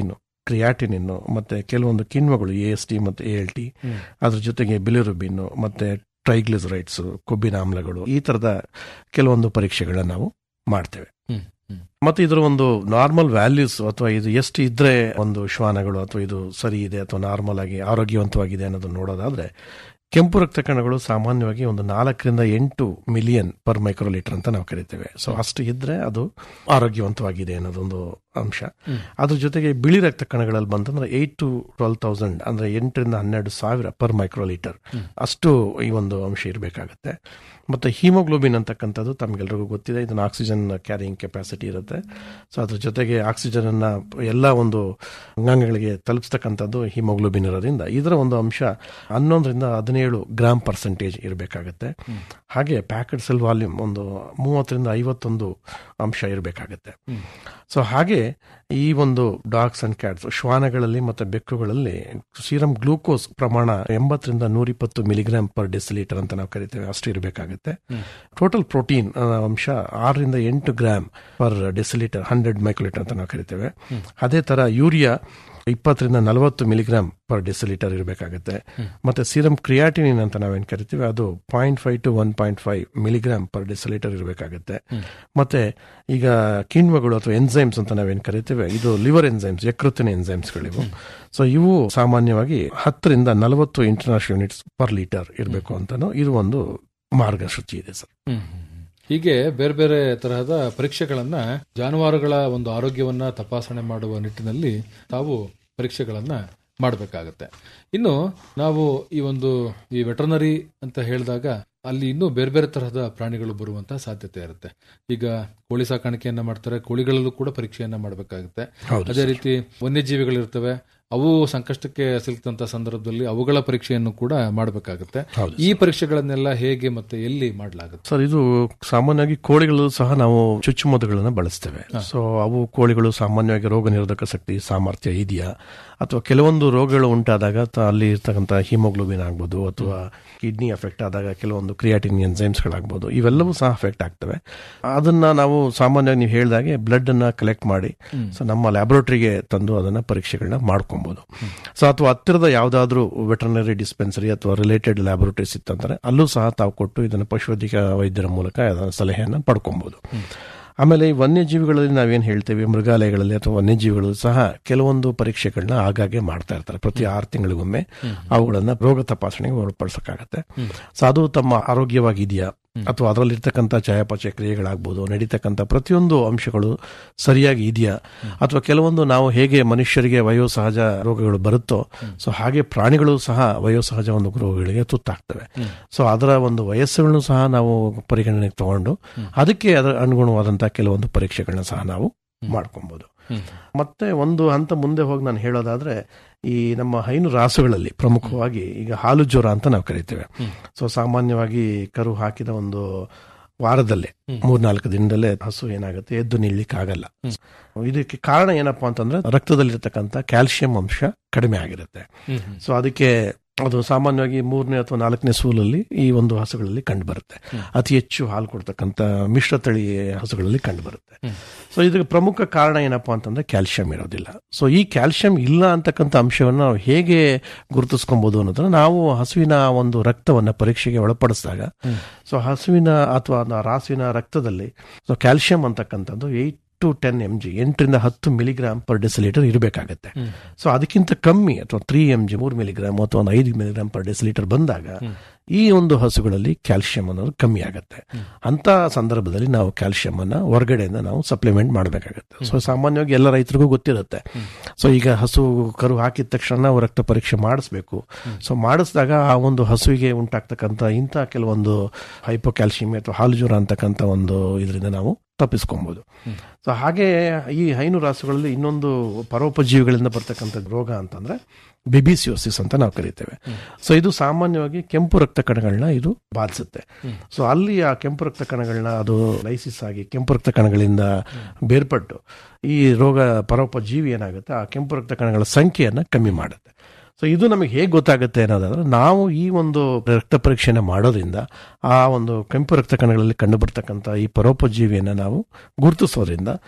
ಕ್ರಿಯಾಟಿನಿನ್ ಮತ್ತೆ ಕೆಲವೊಂದು ಕಿಣ್ವಗಳು ಎ ಎಸ್ ಟಿ ಮತ್ತೆ ಎ ಎಲ್ ಟಿ ಅದ್ರ ಜೊತೆಗೆ ಬಿಲಿರುಬಿನ್ ಮತ್ತೆ ಟ್ರೈಗ್ಲಿಸರೈಡ್ಸ್ ಕೊಬ್ಬಿನ ಆಮ್ಲಗಳು ಈ ತರದ ಕೆಲವೊಂದು ಪರೀಕ್ಷೆಗಳನ್ನ ನಾವು ಮಾಡ್ತೇವೆ ಹ್ಮ್, ಹ್ಮ್. ಮತ್ತೆ ಇದರ ಒಂದು ನಾರ್ಮಲ್ ವ್ಯಾಲ್ಯೂಸ್ ಅಥವಾ ಇದು ಎಷ್ಟು ಇದ್ರೆ ಒಂದು ಶ್ವಾನಗಳು ಅಥವಾ ಇದು ಸರಿ ಇದೆ ಅಥವಾ ನಾರ್ಮಲ್ ಆಗಿ ಆರೋಗ್ಯವಂತವಾಗಿದೆ ಅನ್ನೋದನ್ನ ನೋಡೋದಾದ್ರೆ ಕೆಂಪು ರಕ್ತ ಕಣಗಳು ಸಾಮಾನ್ಯವಾಗಿ ಒಂದು ನಾಲ್ಕರಿಂದ ಎಂಟು ಮಿಲಿಯನ್ ಪರ್ ಮೈಕ್ರೋಲೀಟರ್ ಅಂತ ನಾವು ಕರಿತೇವೆ ಸೊ ಅಷ್ಟು ಇದ್ರೆ ಅದು ಆರೋಗ್ಯವಂತವಾಗಿದೆ ಅನ್ನೋದೊಂದು ಅಂಶ ಅದ್ರ ಜೊತೆಗೆ ಬಿಳಿ ರಕ್ತ ಕಣಗಳಲ್ಲಿ ಬಂತಂದ್ರೆ ಏಟ್ ಟು ಟ್ವೆಲ್ ತೌಸಂಡ್ ಅಂದ್ರೆ ಎಂಟರಿಂದ ಹನ್ನೆರಡು ಸಾವಿರ ಪರ್ ಮೈಕ್ರೋಲೀಟರ್ ಅಷ್ಟು ಈ ಒಂದು ಅಂಶ ಇರಬೇಕಾಗತ್ತೆ ಮತ್ತೆ ಹಿಮೋಗ್ಲೋಬಿನ್ ಅಂತಕ್ಕಂಥದ್ದು ತಮಗೆಲ್ಲರಿಗೂ ಗೊತ್ತಿದೆ ಇದನ್ನ ಆಕ್ಸಿಜನ್ ಕ್ಯಾರಿಯಿಂಗ್ ಕೆಪಾಸಿಟಿ ಇರುತ್ತೆ ಸೊ ಅದ್ರ ಜೊತೆಗೆ ಆಕ್ಸಿಜನ್ ಅನ್ನ ಎಲ್ಲ ಒಂದು ಅಂಗಾಂಗಗಳಿಗೆ ತಲುಪಿಸ್ತಕ್ಕಂಥದ್ದು ಹಿಮೋಗ್ಲೋಬಿನ್ ಇರೋದ್ರಿಂದ ಇದರ ಒಂದು ಅಂಶ ಹನ್ನೊಂದರಿಂದ ಹದಿನೇಳು ಗ್ರಾಮ್ ಪರ್ಸೆಂಟೇಜ್ ಇರಬೇಕಾಗತ್ತೆ ಹಾಗೆ ಪ್ಯಾಕೆಟ್ ಸೆಲ್ ವಾಲ್ಯೂಮ್ ಒಂದು ಮೂವತ್ತರಿಂದ ಐವತ್ತೊಂದು ಅಂಶ ಇರಬೇಕಾಗತ್ತೆ ಸೊ ಹಾಗೆ ಈ ಒಂದು ಡಾಗ್ಸ್ ಅಂಡ್ ಕ್ಯಾಟ್ಸ್ ಶ್ವಾನಗಳಲ್ಲಿ ಮತ್ತೆ ಬೆಕ್ಕುಗಳಲ್ಲಿ ಸೀರಮ್ ಗ್ಲೂಕೋಸ್ ಪ್ರಮಾಣ ಎಂಬತ್ತರಿಂದ ನೂರಿಪ್ಪತ್ತು ಮಿಲಿಗ್ರಾಮ್ ಪರ್ ಡೆಸಿಲೀಟರ್ ಅಂತ ನಾವು ಕರಿತೇವೆ ಅಷ್ಟು ಇರಬೇಕಾಗುತ್ತೆ ಟೋಟಲ್ ಪ್ರೋಟೀನ್ ಅಂಶ ಆರರಿಂದ ಎಂಟು gram per decilitre hundred microlitre ಅಂತ ನಾವು ಕರಿತೇವೆ ಅದೇ ತರ ಯೂರಿಯಾ ಇಪ್ಪತ್ತರಿಂದ ನಲವತ್ತು ಮಿಲಿಗ್ರಾಮ್ ಪರ್ ಡೆಸಿಲೀಟರ್ ಇರಬೇಕಾಗುತ್ತೆ ಮತ್ತೆ ಸೀರಮ್ ಕ್ರಿಯಾಟಿನಿನ್ ಅಂತ ನಾವೇನ್ ಕರಿತೀವಿ ಅದು point five to one point five milligram per decilitre ಇರಬೇಕಾಗುತ್ತೆ ಮತ್ತೆ ಈಗ ಕಿಣ್ವಗಳು ಅಥವಾ ಎನ್ಸೈಮ್ಸ್ ಅಂತ ನಾವೇನ್ ಕರಿತೇವೆ ಇದು ಲಿವರ್ ಎನ್ಸೈಮ್ಸ್ ಯಕೃತ್ತಿನ ಎನ್ಸೈಮ್ಸ್ಗಳಿವು ಸೊ ಇವು ಸಾಮಾನ್ಯವಾಗಿ ಹತ್ತರಿಂದ ನಲವತ್ತು ಇಂಟರ್ನ್ಯಾಷನಲ್ ಯೂನಿಟ್ಸ್ ಪರ್ ಲೀಟರ್ ಇರಬೇಕು ಅಂತಾನು ಇದು ಒಂದು ಮಾರ್ಗಸೂಚಿ ಇದೆ ಸರ್ ಹ್ಮ್, ಹ್ಮ್, ಹ್ಮ್. ಹೀಗೆ ಬೇರೆ ಬೇರೆ ತರಹದ ಪರೀಕ್ಷೆಗಳನ್ನ ಜಾನುವಾರುಗಳ ಒಂದು ಆರೋಗ್ಯವನ್ನ ತಪಾಸಣೆ ಮಾಡುವ ನಿಟ್ಟಿನಲ್ಲಿ ತಾವು ಪರೀಕ್ಷೆಗಳನ್ನ ಮಾಡಬೇಕಾಗತ್ತೆ ಇನ್ನು ನಾವು ಈ ಒಂದು ಈ ವೆಟರ್ನರಿ ಅಂತ ಹೇಳಿದಾಗ ಅಲ್ಲಿ ಇನ್ನೂ ಬೇರೆ ಬೇರೆ ತರಹದ ಪ್ರಾಣಿಗಳು ಬರುವಂತಹ ಸಾಧ್ಯತೆ ಇರುತ್ತೆ ಈಗ ಕೋಳಿ ಸಾಕಾಣಿಕೆಯನ್ನ ಮಾಡ್ತಾರೆ ಕೋಳಿಗಳಲ್ಲೂ ಕೂಡ ಪರೀಕ್ಷೆಯನ್ನ ಮಾಡಬೇಕಾಗುತ್ತೆ ಹೌದು ಅದೇ ರೀತಿ ವನ್ಯಜೀವಿಗಳಿರ್ತವೆ ಅವು ಸಂಕಷ್ಟಕ್ಕೆ ಸಿಲುಕಂತ ಸಂದರ್ಭದಲ್ಲಿ ಅವುಗಳ ಪರೀಕ್ಷೆಯನ್ನು ಕೂಡ ಮಾಡಬೇಕಾಗುತ್ತೆ ಹೌದು ಈ ಪರೀಕ್ಷೆಗಳನ್ನೆಲ್ಲ ಹೇಗೆ ಮತ್ತೆ ಎಲ್ಲಿ ಮಾಡಲಾಗುತ್ತೆ ಸರ್ ಇದು ಸಾಮಾನ್ಯವಾಗಿ ಕೋಳಿಗಳು ಸಹ ನಾವು ಚುಚ್ಚುಮದ್ದುಗಳನ್ನ ಬಳಸ್ತೇವೆ ಸೊ ಅವು ಕೋಳಿಗಳು ಸಾಮಾನ್ಯವಾಗಿ ರೋಗ ನಿರೋಧಕ ಶಕ್ತಿ ಸಾಮರ್ಥ್ಯ ಇದೆಯಾ ಅಥವಾ ಕೆಲವೊಂದು ರೋಗಗಳು ಉಂಟಾದಾಗ ತ- ಅಲ್ಲಿ ಇರ್ತಕ್ಕಂಥ ಹಿಮೋಗ್ಲೋಬಿನ್ ಆಗ್ಬೋದು ಅಥವಾ ಕಿಡ್ನಿ ಅಫೆಕ್ಟ್ ಆದಾಗ ಕೆಲವೊಂದು ಕ್ರಿಯಾಟಿನ್ ಎನ್ಸೈಮ್ಸ್ಗಳಾಗ್ಬೋದು ಇವೆಲ್ಲವೂ ಸಹ ಅಫೆಕ್ಟ್ ಆಗ್ತವೆ ಅದನ್ನ ನಾವು ಸಾಮಾನ್ಯವಾಗಿ ನೀವು ಹೇಳಿದಾಗೆ ಬ್ಲಡ್ ಅನ್ನ ಕಲೆಕ್ಟ್ ಮಾಡಿ ಸೊ ನಮ್ಮ ಲ್ಯಾಬೊರೇಟರಿಗೆ ತಂದು ಅದನ್ನ ಪರೀಕ್ಷೆಗಳನ್ನ ಮಾಡ್ಕೊಬಹುದು ಸೊ ಅಥವಾ ಹತ್ತಿರದ ಯಾವ್ದಾದ್ರು ವೆಟರ್ನರಿ ಡಿಸ್ಪೆನ್ಸರಿ ಅಥವಾ ರಿಲೇಟೆಡ್ ಲ್ಯಾಬೊರೇಟರೀಸ್ ಇತ್ತಂದ್ರೆ ಅಲ್ಲೂ ಸಹ ತಾವು ಕೊಟ್ಟು ಇದನ್ನ ಪಶುವೈದ್ಯಕ ವೈದ್ಯರ ಮೂಲಕ ಅದರ ಸಲಹೆಯನ್ನ ಪಡ್ಕೊಬಹುದು ಆಮೇಲೆ ಈ ವನ್ಯಜೀವಿಗಳಲ್ಲಿ ನಾವೇನ್ ಹೇಳ್ತೇವೆ ಮೃಗಾಲಯಗಳಲ್ಲಿ ಅಥವಾ ವನ್ಯಜೀವಿಗಳು ಸಹ ಕೆಲವೊಂದು ಪರೀಕ್ಷೆಗಳನ್ನ ಆಗಾಗ್ಗೆ ಮಾಡ್ತಾ ಇರ್ತಾರೆ ಪ್ರತಿ ಆರು ತಿಂಗಳಿಗೊಮ್ಮೆ ಅವುಗಳನ್ನ ರೋಗ ತಪಾಸಣೆಗೆ ಒಳಪಡಿಸಕ್ಕಾಗತ್ತೆ ಸೊ ಅದು ತಮ್ಮ ಆರೋಗ್ಯವಾಗಿದೆಯಾ ಅಥವಾ ಅದರಲ್ಲಿರ್ತಕ್ಕಂಥ ಚಯಾಪಚಯ ಕ್ರಿಯೆಗಳಾಗ್ಬೋದು ನಡೀತಕ್ಕಂಥ ಪ್ರತಿಯೊಂದು ಅಂಶಗಳು ಸರಿಯಾಗಿ ಇದೆಯಾ ಅಥವಾ ಕೆಲವೊಂದು ನಾವು ಹೇಗೆ ಮನುಷ್ಯರಿಗೆ ವಯೋಸಹಜ ರೋಗಗಳು ಬರುತ್ತೋ ಸೊ ಹಾಗೆ ಪ್ರಾಣಿಗಳು ಸಹ ವಯೋಸಹಜ ಒಂದು ರೋಗಗಳಿಗೆ ತುತ್ತಾಗ್ತವೆ ಸೊ ಅದರ ಒಂದು ವಯಸ್ಸುಗಳನ್ನು ಸಹ ನಾವು ಪರಿಗಣನೆಗೆ ತಗೊಂಡು ಅದಕ್ಕೆ ಅದರ ಅನುಗುಣವಾದಂತಹ ಕೆಲವೊಂದು ಪರೀಕ್ಷೆಗಳನ್ನ ಸಹ ನಾವು ಮಾಡ್ಕೊಬಹುದು ಮತ್ತೆ ಒಂದು ಹಂತ ಮುಂದೆ ಹೋಗಿ ನಾನು ಹೇಳೋದಾದ್ರೆ ಈ ನಮ್ಮ ಹೈನು ರಾಸುಗಳಲ್ಲಿ ಪ್ರಮುಖವಾಗಿ ಈಗ ಹಾಲು ಜ್ವರ ಅಂತ ನಾವು ಕರಿತೇವೆ ಸೊ ಸಾಮಾನ್ಯವಾಗಿ ಕರು ಹಾಕಿದ ಒಂದು ವಾರದಲ್ಲೇ ಮೂರ್ನಾಲ್ಕು ದಿನದಲ್ಲೇ ಹಸು ಏನಾಗುತ್ತೆ ಎದ್ದು ನಿಲ್ಲಿಕ್ಕೆ ಆಗಲ್ಲ ಇದಕ್ಕೆ ಕಾರಣ ಏನಪ್ಪಾ ಅಂತಂದ್ರೆ ರಕ್ತದಲ್ಲಿರ್ತಕ್ಕಂಥ ಕ್ಯಾಲ್ಸಿಯಂ ಅಂಶ ಕಡಿಮೆ ಆಗಿರುತ್ತೆ ಸೊ ಅದಕ್ಕೆ ಅದು ಸಾಮಾನ್ಯವಾಗಿ ಮೂರನೇ ಅಥವಾ ನಾಲ್ಕನೇ ಸೂಲಲ್ಲಿ ಈ ಒಂದು ಹಸುಗಳಲ್ಲಿ ಕಂಡು ಬರುತ್ತೆ ಅತಿ ಹೆಚ್ಚು ಹಾಲು ಕೊಡ್ತಕ್ಕಂಥ ಮಿಶ್ರ ತಳಿ ಹಸುಗಳಲ್ಲಿ ಕಂಡು ಬರುತ್ತೆ ಸೊ ಇದಕ್ಕೆ ಪ್ರಮುಖ ಕಾರಣ ಏನಪ್ಪಾ ಅಂತಂದ್ರೆ ಕ್ಯಾಲ್ಸಿಯಂ ಇರೋದಿಲ್ಲ ಸೊ ಈ ಕ್ಯಾಲ್ಸಿಯಂ ಇಲ್ಲ ಅಂತಕ್ಕಂಥ ಅಂಶವನ್ನು ನಾವು ಹೇಗೆ ಗುರುತಿಸ್ಕೊಬಹುದು ಅನ್ನೋದನ್ನ ನಾವು ಹಸುವಿನ ಒಂದು ರಕ್ತವನ್ನ ಪರೀಕ್ಷೆಗೆ ಒಳಪಡಿಸಿದಾಗ ಸೊ ಹಸುವಿನ ಅಥವಾ ನ- ರಾಸುವಿನ ರಕ್ತದಲ್ಲಿ ಸೊ ಕ್ಯಾಲ್ಸಿಯಂ ಅಂತಕ್ಕಂಥದ್ದು eight to ten M G ಎಂಟರಿಂದ ಹತ್ತು ಮಿಲಿಗ್ರಾಮ್ ಪರ್ ಡೆಸಿಲೀಟರ್ ಇರಬೇಕಾಗತ್ತೆ ಸೊ ಅದಕ್ಕಿಂತ ಕಮ್ಮಿ ಅಥವಾ ತ್ರೀ ಎಂ ಜಿ ಮೂರು ಮಿಲಿಗ್ರಾಮ್ ಅಥವಾ ಒಂದು ಐದು ಮಿಲಿಗ್ರಾಮ್ ಪರ್ ಡೆಸಿಲೀಟರ್ ಬಂದಾಗ ಈ ಒಂದು ಹಸುಗಳಲ್ಲಿ ಕ್ಯಾಲ್ಸಿಯಂ ಅನ್ನೋದು ಕಮ್ಮಿ ಆಗುತ್ತೆ ಅಂತ ಸಂದರ್ಭದಲ್ಲಿ ನಾವು ಕ್ಯಾಲ್ಸಿಯಂ ಅನ್ನ ಹೊರಗಡೆಯಿಂದ ನಾವು ಸಪ್ಲಿಮೆಂಟ್ ಮಾಡಬೇಕಾಗುತ್ತೆ ಸೊ ಸಾಮಾನ್ಯವಾಗಿ ಎಲ್ಲ ರೈತರಿಗೂ ಗೊತ್ತಿರುತ್ತೆ ಸೊ ಈಗ ಹಸು ಕರು ಹಾಕಿದ ತಕ್ಷಣ ನಾವು ರಕ್ತ ಪರೀಕ್ಷೆ ಮಾಡಿಸ್ಬೇಕು ಸೊ ಮಾಡಿಸಿದಾಗ ಆ ಒಂದು ಹಸುವಿಗೆ ಉಂಟಾಗ್ತಕ್ಕಂಥ ಇಂಥ ಕೆಲವೊಂದು ಹೈಪೋಕ್ಯಾಲ್ಸಿಯಂ ಅಥವಾ ಹಾಲು ಜ್ವರ ಅಂತಕ್ಕಂಥ ಒಂದು ಇದರಿಂದ ನಾವು ತಪ್ಪಿಸ್ಕೊಬಹುದು ಸೊ ಹಾಗೆ ಈ ಹೈನು ರಾಸುಗಳಲ್ಲಿ ಇನ್ನೊಂದು ಪರೋಪಜೀವಿಗಳಿಂದ ಬರ್ತಕ್ಕಂಥ ರೋಗ ಅಂತಂದ್ರೆ ಬಿಬಿಸಿಯೋಸಿಸ್ ಅಂತ ನಾವು ಕರಿತೇವೆ ಸೊ ಇದು ಸಾಮಾನ್ಯವಾಗಿ ಕೆಂಪು ರಕ್ತ ಕಣಗಳನ್ನ ಇದು ಬಾಧಿಸುತ್ತೆ ಸೊ ಅಲ್ಲಿ ಆ ಕೆಂಪು ರಕ್ತ ಕಣಗಳನ್ನ ಅದು ಲೈಸಿಸ್ ಆಗಿ ಕೆಂಪು ರಕ್ತ ಕಣಗಳಿಂದ ಬೇರ್ಪಟ್ಟು ಈ ರೋಗ ಪರೋಪಜೀವಿ ಏನಾಗುತ್ತೆ ಆ ಕೆಂಪು ರಕ್ತ ಕಣಗಳ ಸಂಖ್ಯೆಯನ್ನ ಕಮ್ಮಿ ಮಾಡುತ್ತೆ ಸೊ ಇದು ನಮಗೆ ಹೇಗೆ ಗೊತ್ತಾಗುತ್ತೆ ಅನ್ನೋದಾದ್ರೆ ನಾವು ಈ ಒಂದು ರಕ್ತ ಪರೀಕ್ಷೆನ ಮಾಡೋದ್ರಿಂದ ಆ ಒಂದು ಕೆಂಪು ರಕ್ತ ಕಣಗಳಲ್ಲಿ ಕಂಡು ಬರ್ತಕ್ಕಂಥ ಈ ಪರೋಪಜೀವಿಯನ್ನ ನಾವು ಗುರುತಿಸೋದ್ರಿಂದ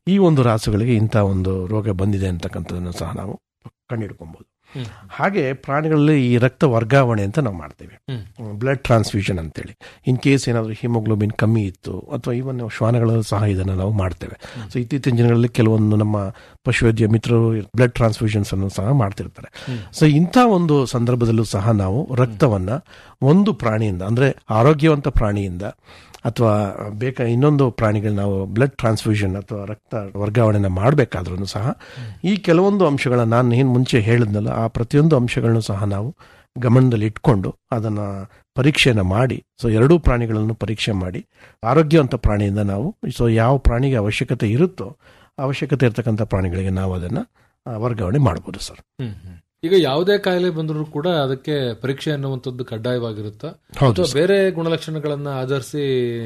ಈ ಒಂದು ರಾಸುಗಳಿಗೆ ಇಂಥ ಒಂದು ರೋಗ ಬಂದಿದೆ ಅಂತಕ್ಕಂಥದ್ದನ್ನು ಸಹ ನಾವು ಕಂಡುಹಿಡ್ಕೊಬಹುದು ಹ್ಮ್. ಹಾಗೆ ಪ್ರಾಣಿಗಳಲ್ಲಿ ಈ ರಕ್ತ ವರ್ಗಾವಣೆ ಅಂತ ನಾವು ಮಾಡ್ತೇವೆ ಹ್ಮ್. ಬ್ಲಡ್ ಟ್ರಾನ್ಸ್ಫ್ಯೂಷನ್ ಅಂತೇಳಿ ಇನ್ ಕೇಸ್ ಏನಾದರೂ ಹಿಮೋಗ್ಲೋಬಿನ್ ಕಮ್ಮಿ ಇತ್ತು ಅಥವಾ ಈವನ್ ಶ್ವಾನಗಳಲ್ಲೂ ಸಹ ಇದನ್ನು ನಾವು ಮಾಡ್ತೇವೆ ಸೊ ಇತ್ತೀಚಿನ ದಿನಗಳಲ್ಲಿ ಕೆಲವೊಂದು ನಮ್ಮ ಪಶುವೈದ್ಯ ಮಿತ್ರರು ಬ್ಲಡ್ ಟ್ರಾನ್ಸ್ಫ್ಯೂಷನ್ಸ್ ಅನ್ನು ಸಹ ಮಾಡ್ತಿರ್ತಾರೆ ಸೊ ಇಂಥ ಒಂದು ಸಂದರ್ಭದಲ್ಲೂ ಸಹ ನಾವು ರಕ್ತವನ್ನ ಒಂದು ಪ್ರಾಣಿಯಿಂದ ಅಂದ್ರೆ ಆರೋಗ್ಯವಂತ ಪ್ರಾಣಿಯಿಂದ ಅಥವಾ ಬೇಕಾ ಇನ್ನೊಂದು ಪ್ರಾಣಿಗಳು ನಾವು ಬ್ಲಡ್ ಟ್ರಾನ್ಸ್ಫ್ಯೂಷನ್ ಅಥವಾ ರಕ್ತ ವರ್ಗಾವಣೆನ ಮಾಡಬೇಕಾದ್ರೂ ಸಹ ಈ ಕೆಲವೊಂದು ಅಂಶಗಳನ್ನ ನಾನು ಏನು ಮುಂಚೆ ಹೇಳಿದ್ನಲ್ಲ ಆ ಪ್ರತಿಯೊಂದು ಅಂಶಗಳನ್ನು ಸಹ ನಾವು ಗಮನದಲ್ಲಿ ಇಟ್ಕೊಂಡು ಅದನ್ನ ಪರೀಕ್ಷೆನ ಮಾಡಿ ಸೊ ಎರಡೂ ಪ್ರಾಣಿಗಳನ್ನು ಪರೀಕ್ಷೆ ಮಾಡಿ ಆರೋಗ್ಯವಂತ ಪ್ರಾಣಿಯಿಂದ ನಾವು ಸೊ ಯಾವ ಪ್ರಾಣಿಗೆ ಅವಶ್ಯಕತೆ ಇರುತ್ತೋ ಅವಶ್ಯಕತೆ ಇರತಕ್ಕಂಥ ಪ್ರಾಣಿಗಳಿಗೆ ನಾವು ಅದನ್ನ ಆ, ವರ್ಗಾವಣೆ ಮಾಡ್ಬೋದು ಸರ್ ಹ್ಮ್, ಹ್ಮ್. ಈಗ ಯಾವುದೇ ಕಾಯಿಲೆ ಬಂದರೂ ಕೂಡ ಅದಕ್ಕೆ ಪರೀಕ್ಷೆ ಅನ್ನುವಂಥದ್ದು ಕಡ್ಡಾಯವಾಗಿರುತ್ತಾ ಹೌದು ಅಥವಾ ಬೇರೆ ಗುಣಲಕ್ಷಣಗಳನ್ನ ಆಧರಿಸಿ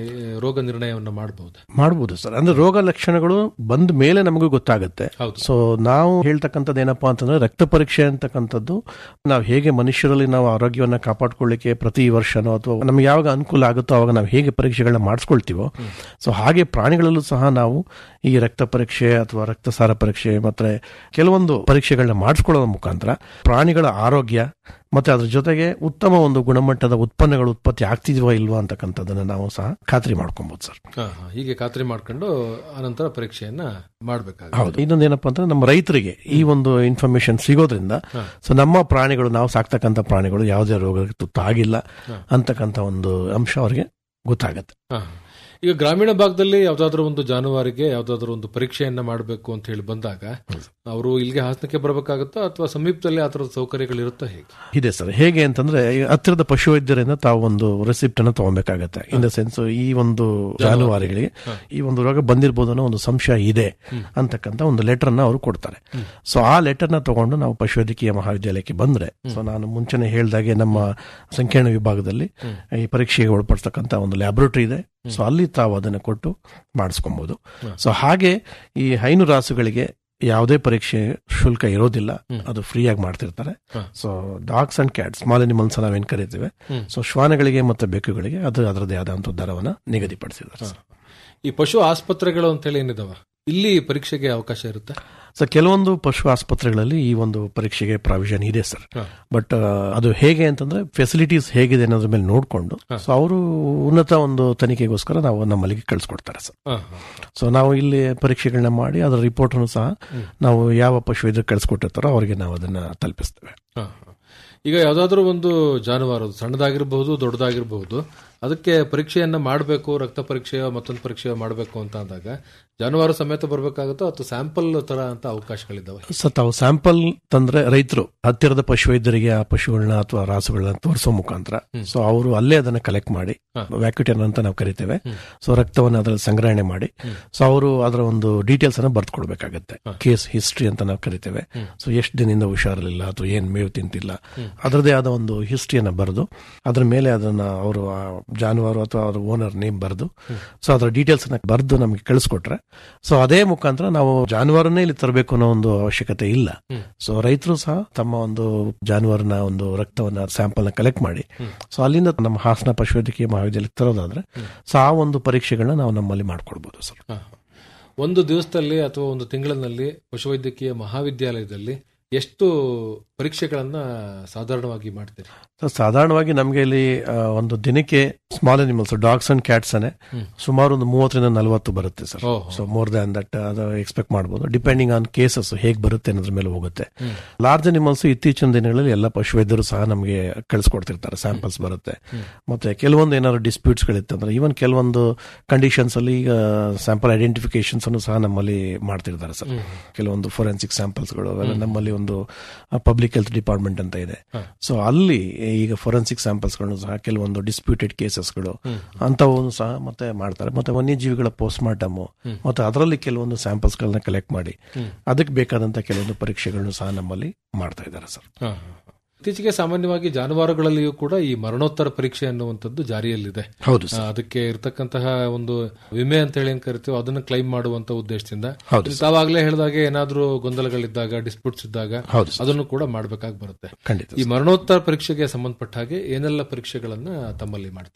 ರೋಗ ನಿರ್ಣಯವನ್ನ ಮಾಡಬಹುದು ಮಾಡ್ಬೋದು ಸರ್ ಅಂದ್ರೆ ರೋಗ ಲಕ್ಷಣಗಳು ಬಂದ ಮೇಲೆ ನಮಗೂ ಗೊತ್ತಾಗುತ್ತೆ ಹೌದು. ಸೊ ನಾವು ಹೇಳ್ತಕ್ಕಂಥದ್ದು ಏನಪ್ಪಾ ಅಂತಂದ್ರೆ ರಕ್ತ ಪರೀಕ್ಷೆ ಅಂತಕ್ಕಂಥದ್ದು ನಾವು ಹೇಗೆ ಮನುಷ್ಯರಲ್ಲಿ ನಾವು ಆರೋಗ್ಯವನ್ನ ಕಾಪಾಡ್ಕೊಳ್ಳಿಕ್ಕೆ ಪ್ರತಿ ವರ್ಷನೋ ಅಥವಾ ನಮ್ಗೆ ಯಾವಾಗ ಅನುಕೂಲ ಆಗುತ್ತೋ ಅವಾಗ ನಾವು ಹೇಗೆ ಪರೀಕ್ಷೆಗಳನ್ನ ಮಾಡಿಸ್ಕೊಳ್ತೀವೋ ಸೊ ಹಾಗೆ ಪ್ರಾಣಿಗಳಲ್ಲೂ ಸಹ ನಾವು ಈ ರಕ್ತ ಪರೀಕ್ಷೆ ಅಥವಾ ರಕ್ತಸಾರ ಪರೀಕ್ಷೆ ಮತ್ತೆ ಕೆಲವೊಂದು ಪರೀಕ್ಷೆಗಳನ್ನ ಮಾಡಿಸ್ಕೊಳ್ಳೋದ್ರ ಮುಖಾಂತರ ಪ್ರಾಣಿಗಳ ಆರೋಗ್ಯ ಮತ್ತೆ ಅದ್ರ ಜೊತೆಗೆ ಉತ್ತಮ ಒಂದು ಗುಣಮಟ್ಟದ ಉತ್ಪನ್ನಗಳು ಉತ್ಪತ್ತಿ ಆಗ್ತಿದ್ವಾ ಇಲ್ವಾ ಅಂತಕ್ಕಂಥದ್ದನ್ನ ನಾವು ಸಹ ಖಾತ್ರಿ ಮಾಡ್ಕೊಬಹುದು ಸರ್ ಹಾ, ಹಾ. ಹೀಗೆ ಖಾತ್ರಿ ಮಾಡ್ಕೊಂಡು ಅನಂತರ ಪರೀಕ್ಷೆಯನ್ನ ಮಾಡ್ಬೇಕಾಗುತ್ತೆ ಹೌದು ಇನ್ನೊಂದು ಏನಪ್ಪಾ ಅಂತಂದ್ರೆ ನಮ್ಮ ರೈತರಿಗೆ ಈ ಒಂದು ಇನ್ಫಾರ್ಮೇಶನ್ ಸಿಗೋದ್ರಿಂದ ಸೊ ನಮ್ಮ ಪ್ರಾಣಿಗಳು ನಾವು ಸಾಕ್ತಕ್ಕಂಥ ಪ್ರಾಣಿಗಳು ಯಾವುದೇ ರೋಗಕ್ಕೆ ತುತ್ತಾಗಿಲ್ಲ ಅಂತಕ್ಕಂಥ ಒಂದು ಅಂಶ ಅವರಿಗೆ ಗೊತ್ತಾಗತ್ತೆ ಹಾ. ಈಗ ಗ್ರಾಮೀಣ ಭಾಗದಲ್ಲಿ ಯಾವ್ದಾದ್ರು ಒಂದು ಜಾನುವಾರಿಗೆ ಯಾವ್ದಾದ್ರು ಒಂದು ಪರೀಕ್ಷೆಯನ್ನ ಮಾಡಬೇಕು ಅಂತ ಹೇಳಿ ಬಂದಾಗ ಅವರು ಇಲ್ಲಿಗೆ ಹಾಸನಕ್ಕೆ ಬರಬೇಕಾಗುತ್ತಾ ಅಥವಾ ಸಮೀಪದಲ್ಲಿ ಆ ತರದ ಸೌಕರ್ಯಗಳು ಇರುತ್ತಾ ಹೇಗೆ ಇದೆ ಸರ್ ಹೇಗೆ ಅಂತಂದ್ರೆ ಈ ಹತ್ತಿರದ ಪಶುವೈದ್ಯರಿಂದ ತಾವು ಒಂದು ರೆಸಿಪ್ಟ್ ಅನ್ನು ತಗೊಬೇಕಾಗತ್ತೆ ಇನ್ ದ ಸೆನ್ಸ್ ಈ ಒಂದು ಜಾನುವಾರುಗಳಿಗೆ ಈ ಒಂದು ರೋಗ ಬಂದಿರಬಹುದು ಅನ್ನೋ ಒಂದು ಸಂಶಯ ಇದೆ ಅಂತಕ್ಕಂಥ ಒಂದು ಲೆಟರ್ ಅನ್ನ ಅವರು ಕೊಡ್ತಾರೆ ಸೊ ಆ ಲೆಟರ್ ನ ತಗೊಂಡು ನಾವು ಪಶುವೈದ್ಯಕೀಯ ಮಹಾವಿದ್ಯಾಲಯಕ್ಕೆ ಬಂದ್ರೆ ಸೊ ನಾನು ಮುಂಚೆನೆ ಹೇಳ್ದಾಗೆ ನಮ್ಮ ಸಂಕೀರ್ಣ ವಿಭಾಗದಲ್ಲಿ ಈ ಪರೀಕ್ಷೆಗೆ ಒಳಪಡ್ತಕ್ಕಂಥ ಒಂದು ಲ್ಯಾಬೊರೇಟರಿ ಇದೆ ಸೊ ಅಲ್ಲಿ ತಾವು ಅದನ್ನು ಕೊಟ್ಟು ಮಾಡಿಸ್ಕೊಬಹುದು ಸೊ ಹಾಗೆ ಈ ಹೈನು ರಾಸುಗಳಿಗೆ ಯಾವುದೇ ಪರೀಕ್ಷೆ ಶುಲ್ಕ ಇರೋದಿಲ್ಲ ಅದು ಫ್ರೀ ಆಗಿ ಮಾಡ್ತಿರ್ತಾರೆ so dogs and cat small animals ನಾವೇನ್ ಕರಿತೇವೆ ಸೊ ಶ್ವಾನಗಳಿಗೆ ಮತ್ತೆ ಬೆಕ್ಕುಗಳಿಗೆ ಅದು ಅದರದೇ ಆದಂತ ದರವನ್ನ ನಿಗದಿಪಡಿಸಿದ್ದಾರೆ ಸರ್. ಈ ಪಶು ಆಸ್ಪತ್ರೆಗಳು ಅಂತ ಹೇಳಿ ಏನಿದಾವ ಇಲ್ಲಿ ಪರೀಕ್ಷೆಗೆ ಅವಕಾಶ ಇರುತ್ತೆ ಸೊ ಕೆಲವೊಂದು ಪಶು ಆಸ್ಪತ್ರೆಗಳಲ್ಲಿ ಈ ಒಂದು ಪರೀಕ್ಷೆಗೆ ಪ್ರಾವಿಷನ್ ಇದೆ ಸರ್ ಹ. ಬಟ್ ಅದು ಹೇಗೆ ಅಂತಂದ್ರೆ ಫೆಸಿಲಿಟೀಸ್ ಹೇಗಿದೆ ಅನ್ನೋದ್ರ ಮೇಲೆ ನೋಡ್ಕೊಂಡು ಸೊ ಅವರು ಉನ್ನತ ಒಂದು ತನಿಖೆಗೋಸ್ಕರ ನಾವು ನಮ್ಮಲ್ಲಿಗೆ ಕಳಿಸ್ಕೊಡ್ತಾರೆ ಸರ್ ಹಾ, ಹಾ. ಸೊ ನಾವು ಇಲ್ಲಿ ಪರೀಕ್ಷೆಗಳನ್ನ ಮಾಡಿ ಅದರ ರಿಪೋರ್ಟ್ ಅನ್ನು ಸಹ ನಾವು ಯಾವ ಪಶು ಇದ್ರ ಕಳಿಸ್ಕೊಟ್ಟಿರ್ತಾರೋ ಅವರಿಗೆ ನಾವು ಅದನ್ನ ತಲುಪಿಸ್ತೇವೆ ಹಾ, ಹಾ. ಈಗ ಯಾವ್ದಾದ್ರು ಒಂದು ಜಾನುವಾರು ಅದು ಸಣ್ಣದಾಗಿರಬಹುದು ದೊಡ್ಡದಾಗಿರಬಹುದು ಅದಕ್ಕೆ ಪರೀಕ್ಷೆಯನ್ನ ಮಾಡಬೇಕು ರಕ್ತ ಪರೀಕ್ಷೆಯೋ ಮತ್ತೊಂದು ಪರೀಕ್ಷೆಯೋ ಮಾಡಬೇಕು ಅಂತ ಅಂದಾಗ ಜಾನುವಾರು ಸಮೇತ ಬರಬೇಕಾಗುತ್ತೋ ಅಥವಾ ಸ್ಯಾಂಪಲ್ ತರ ಅಂತ ಅವಕಾಶಗಳಿದ್ದಾವೆ ಸೊ ತಾವು ಸ್ಯಾಂಪಲ್ ತಂದ್ರೆ ರೈತರು ಹತ್ತಿರದ ಪಶುವೈದ್ಯರಿಗೆ ಆ ಪಶುಗಳನ್ನ ಅಥವಾ ರಾಸುಗಳನ್ನ ತೋರಿಸೋ ಮುಖಾಂತರ ಸೊ ಅವರು ಅಲ್ಲೇ ಅದನ್ನ ಕಲೆಕ್ಟ್ ಮಾಡಿ ವ್ಯಾಕ್ಯೂಟನ್ ಅಂತ ನಾವು ಕರಿತೇವೆ ಸೊ ರಕ್ತವನ್ನು ಅದರಲ್ಲಿ ಸಂಗ್ರಹಣೆ ಮಾಡಿ ಸೊ ಅವರು ಅದರ ಒಂದು ಡೀಟೇಲ್ಸ್ ಅನ್ನ ಬರ್ದು ಕೊಡ್ಬೇಕಾಗತ್ತೆ ಕೇಸ್ ಹಿಸ್ಟ್ರಿ ಅಂತ ನಾವು ಕರಿತೇವೆ ಸೊ ಎಷ್ಟು ದಿನದಿಂದ ಹುಷಾರಿಲ್ಲ ಅಥವಾ ಏನ್ ಮೇವು ತಿಂತಿಲ್ಲ ಅದರದೇ ಆದ ಒಂದು ಹಿಸ್ಟ್ರಿಯನ್ನ ಬರೆದು ಅದ್ರ ಮೇಲೆ ಅದನ್ನ ಅವರು ಆ ಜಾನುವಾರು ಅಥವಾ ಅವ್ರ ಓನರ್ ನೇಮ್ ಬರೆದು ಸೊ ಅದರ ಡೀಟೇಲ್ಸ್ ಅನ್ನ ಬರೆದು ನಮಗೆ ಕಳಿಸ್ಕೊಟ್ರೆ ಸೊ ಅದೇ ಮುಖಾಂತರ ನಾವು ಜಾನುವಾರನ್ನೇ ಇಲ್ಲಿ ತರಬೇಕು ಅನ್ನೋ ಒಂದು ಅವಶ್ಯಕತೆ ಇಲ್ಲ ಸೊ ರೈತರು ಸಹ ತಮ್ಮ ಒಂದು ಜಾನುವಾರಿನ ಒಂದು ರಕ್ತವನ್ನ ಸ್ಯಾಂಪಲ್ ನ ಕಲೆಕ್ಟ್ ಮಾಡಿ ಸೊ ಅಲ್ಲಿಂದ ನಮ್ಮ ಹಾಸನ ಪಶುವೈದ್ಯಕೀಯ ಮಹಾವಿದ್ಯಾಲಯಕ್ಕೆ ತರೋದಾದ್ರೆ ಸೊ ಆ ಒಂದು ಪರೀಕ್ಷೆಗಳನ್ನ ನಾವು ನಮ್ಮಲ್ಲಿ ಮಾಡ್ಕೊಡ್ಬೋದು ಸರ್ ಹಾ, ಹಾ. ಒಂದು ದಿವಸದಲ್ಲಿ ಅಥವಾ ಒಂದು ತಿಂಗಳಿನಲ್ಲಿ ಪಶುವೈದ್ಯಕೀಯ ಮಹಾವಿದ್ಯಾಲಯದಲ್ಲಿ ಎಷ್ಟು ಪರೀಕ್ಷೆಗಳನ್ನ ಸಾಧಾರಣವಾಗಿ ಮಾಡ್ತೀರಿ ಸೊ ಸಾಧಾರಣವಾಗಿ ನಮಗೆ ಇಲ್ಲಿ ಆ, ಒಂದು ದಿನಕ್ಕೆ small animals dogs and cats ಅನೆ ಸುಮಾರು ಒಂದು ಮೂವತ್ತರಿಂದ ನಲವತ್ತು ಬರುತ್ತೆ ಸರ್ ಓಹೋ. ಸೊ ಮೋರ್ ದ್ಯಾನ್ ದಟ್ ಅದು ಎಕ್ಸ್ಪೆಕ್ಟ್ ಮಾಡಬಹುದು ಡಿಪೆಂಡಿಂಗ್ ಆನ್ ಕೇಸಸ್ ಹೇಗೆ ಬರುತ್ತೆ ಅನ್ನೋದ್ರ ಮೇಲೆ ಹೋಗುತ್ತೆ ಲಾರ್ಜ್ ಅನಿಮಲ್ಸ್ ಇತ್ತೀಚಿನ ದಿನಗಳಲ್ಲಿ ಎಲ್ಲ ಪಶುವೈದ್ಯರು ಸಹ ನಮಗೆ ಕಳಿಸ್ಕೊಡ್ತಿರ್ತಾರೆ ಸ್ಯಾಂಪಲ್ಸ್ ಬರುತ್ತೆ ಮತ್ತೆ ಕೆಲವೊಂದು ಏನಾದ್ರು ಡಿಸ್ಪ್ಯೂಟ್ಸ್ ಗಳಿತ್ತಂದ್ರೆ ಈವನ್ ಕೆಲವೊಂದು ಕಂಡೀಷನ್ಸ್ ಅಲ್ಲಿ ಈಗ ಸ್ಯಾಂಪಲ್ ಐಡೆಂಟಿಫಿಕೇಶನ್ಸ್ ಅನ್ನು ಸಹ ನಮ್ಮಲ್ಲಿ ಮಾಡ್ತಿರ್ತಾರೆ ಸರ್ ಕೆಲವೊಂದು ಫೋರೆನ್ಸಿಕ್ ಸ್ಯಾಂಪಲ್ಸ್ಗಳು ಅವೆಲ್ಲ ನಮ್ಮಲ್ಲಿ ಒಂದು ಪಬ್ಲಿಕ್ ಹೆಲ್ತ್ ಡಿಪಾರ್ಟ್ಮೆಂಟ್ ಅಂತ ಇದೆ ಸೊ ಅಲ್ಲಿ ಈಗ ಫೋರೆನ್ಸಿಕ್ ಸ್ಯಾಂಪಲ್ಸ್ಗಳನ್ನು ಸಹ ಕೆಲವೊಂದು ಡಿಸ್ಪ್ಯೂಟೆಡ್ ಕೇಸಸ್ಗಳು ಅಂತವನ್ನು ಸಹ ಮತ್ತೆ ಮಾಡ್ತಾರೆ ಮತ್ತೆ ವನ್ಯಜೀವಿಗಳ ಪೋಸ್ಟ್ ಮಾರ್ಟಮ್ ಮತ್ತೆ ಅದರಲ್ಲಿ ಕೆಲವೊಂದು ಸ್ಯಾಂಪಲ್ಸ್ ಗಳನ್ನ ಕಲೆಕ್ಟ್ ಮಾಡಿ ಅದಕ್ಕೆ ಬೇಕಾದಂತ ಕೆಲವೊಂದು ಪರೀಕ್ಷೆಗಳನ್ನು ಸಹ ನಮ್ಮಲ್ಲಿ ಮಾಡ್ತಾ ಇದ್ದಾರೆ ಸರ್ ಹಾ, ಹಾ, ಹಾ. ಇತ್ತೀಚೆಗೆ ಸಾಮಾನ್ಯವಾಗಿ ಜಾನುವಾರುಗಳಲ್ಲಿಯೂ ಕೂಡ ಈ ಮರಣೋತ್ತರ ಪರೀಕ್ಷೆ ಅನ್ನುವಂಥದ್ದು ಜಾರಿಯಲ್ಲಿದೆ ಹೌದು ಆ, ಅದಕ್ಕೆ ಇರತಕ್ಕಂತಹ ಒಂದು ವಿಮೆ ಅಂತ ಹೇಳಿ ಏನ್ ಕರಿತೀವೋ ಅದನ್ನ ಕ್ಲೈಮ್ ಮಾಡುವಂತ ಉದ್ದೇಶದಿಂದ ಹೌದು ಇಲ್ಲಿ ತಾವಾಗ್ಲೇ ಹೇಳಿದಾಗೆ ಏನಾದ್ರೂ ಗೊಂದಲಗಳಿದ್ದಾಗ ಡಿಸ್ಪ್ಯೂಟ್ಸ್ ಇದ್ದಾಗ ಹೌದು ಸರ್. ಅದನ್ನು ಕೂಡ ಮಾಡಬೇಕಾಗಿ ಬರುತ್ತೆ ಖಂಡಿತ ಈ ಮರಣೋತ್ತರ ಪರೀಕ್ಷೆಗೆ ಸಂಬಂಧಪಟ್ಟ ಹಾಗೆ ಏನೆಲ್ಲ ಪರೀಕ್ಷೆಗಳನ್ನ ತಮ್ಮಲ್ಲಿ ಮಾಡ್ತೀರಿ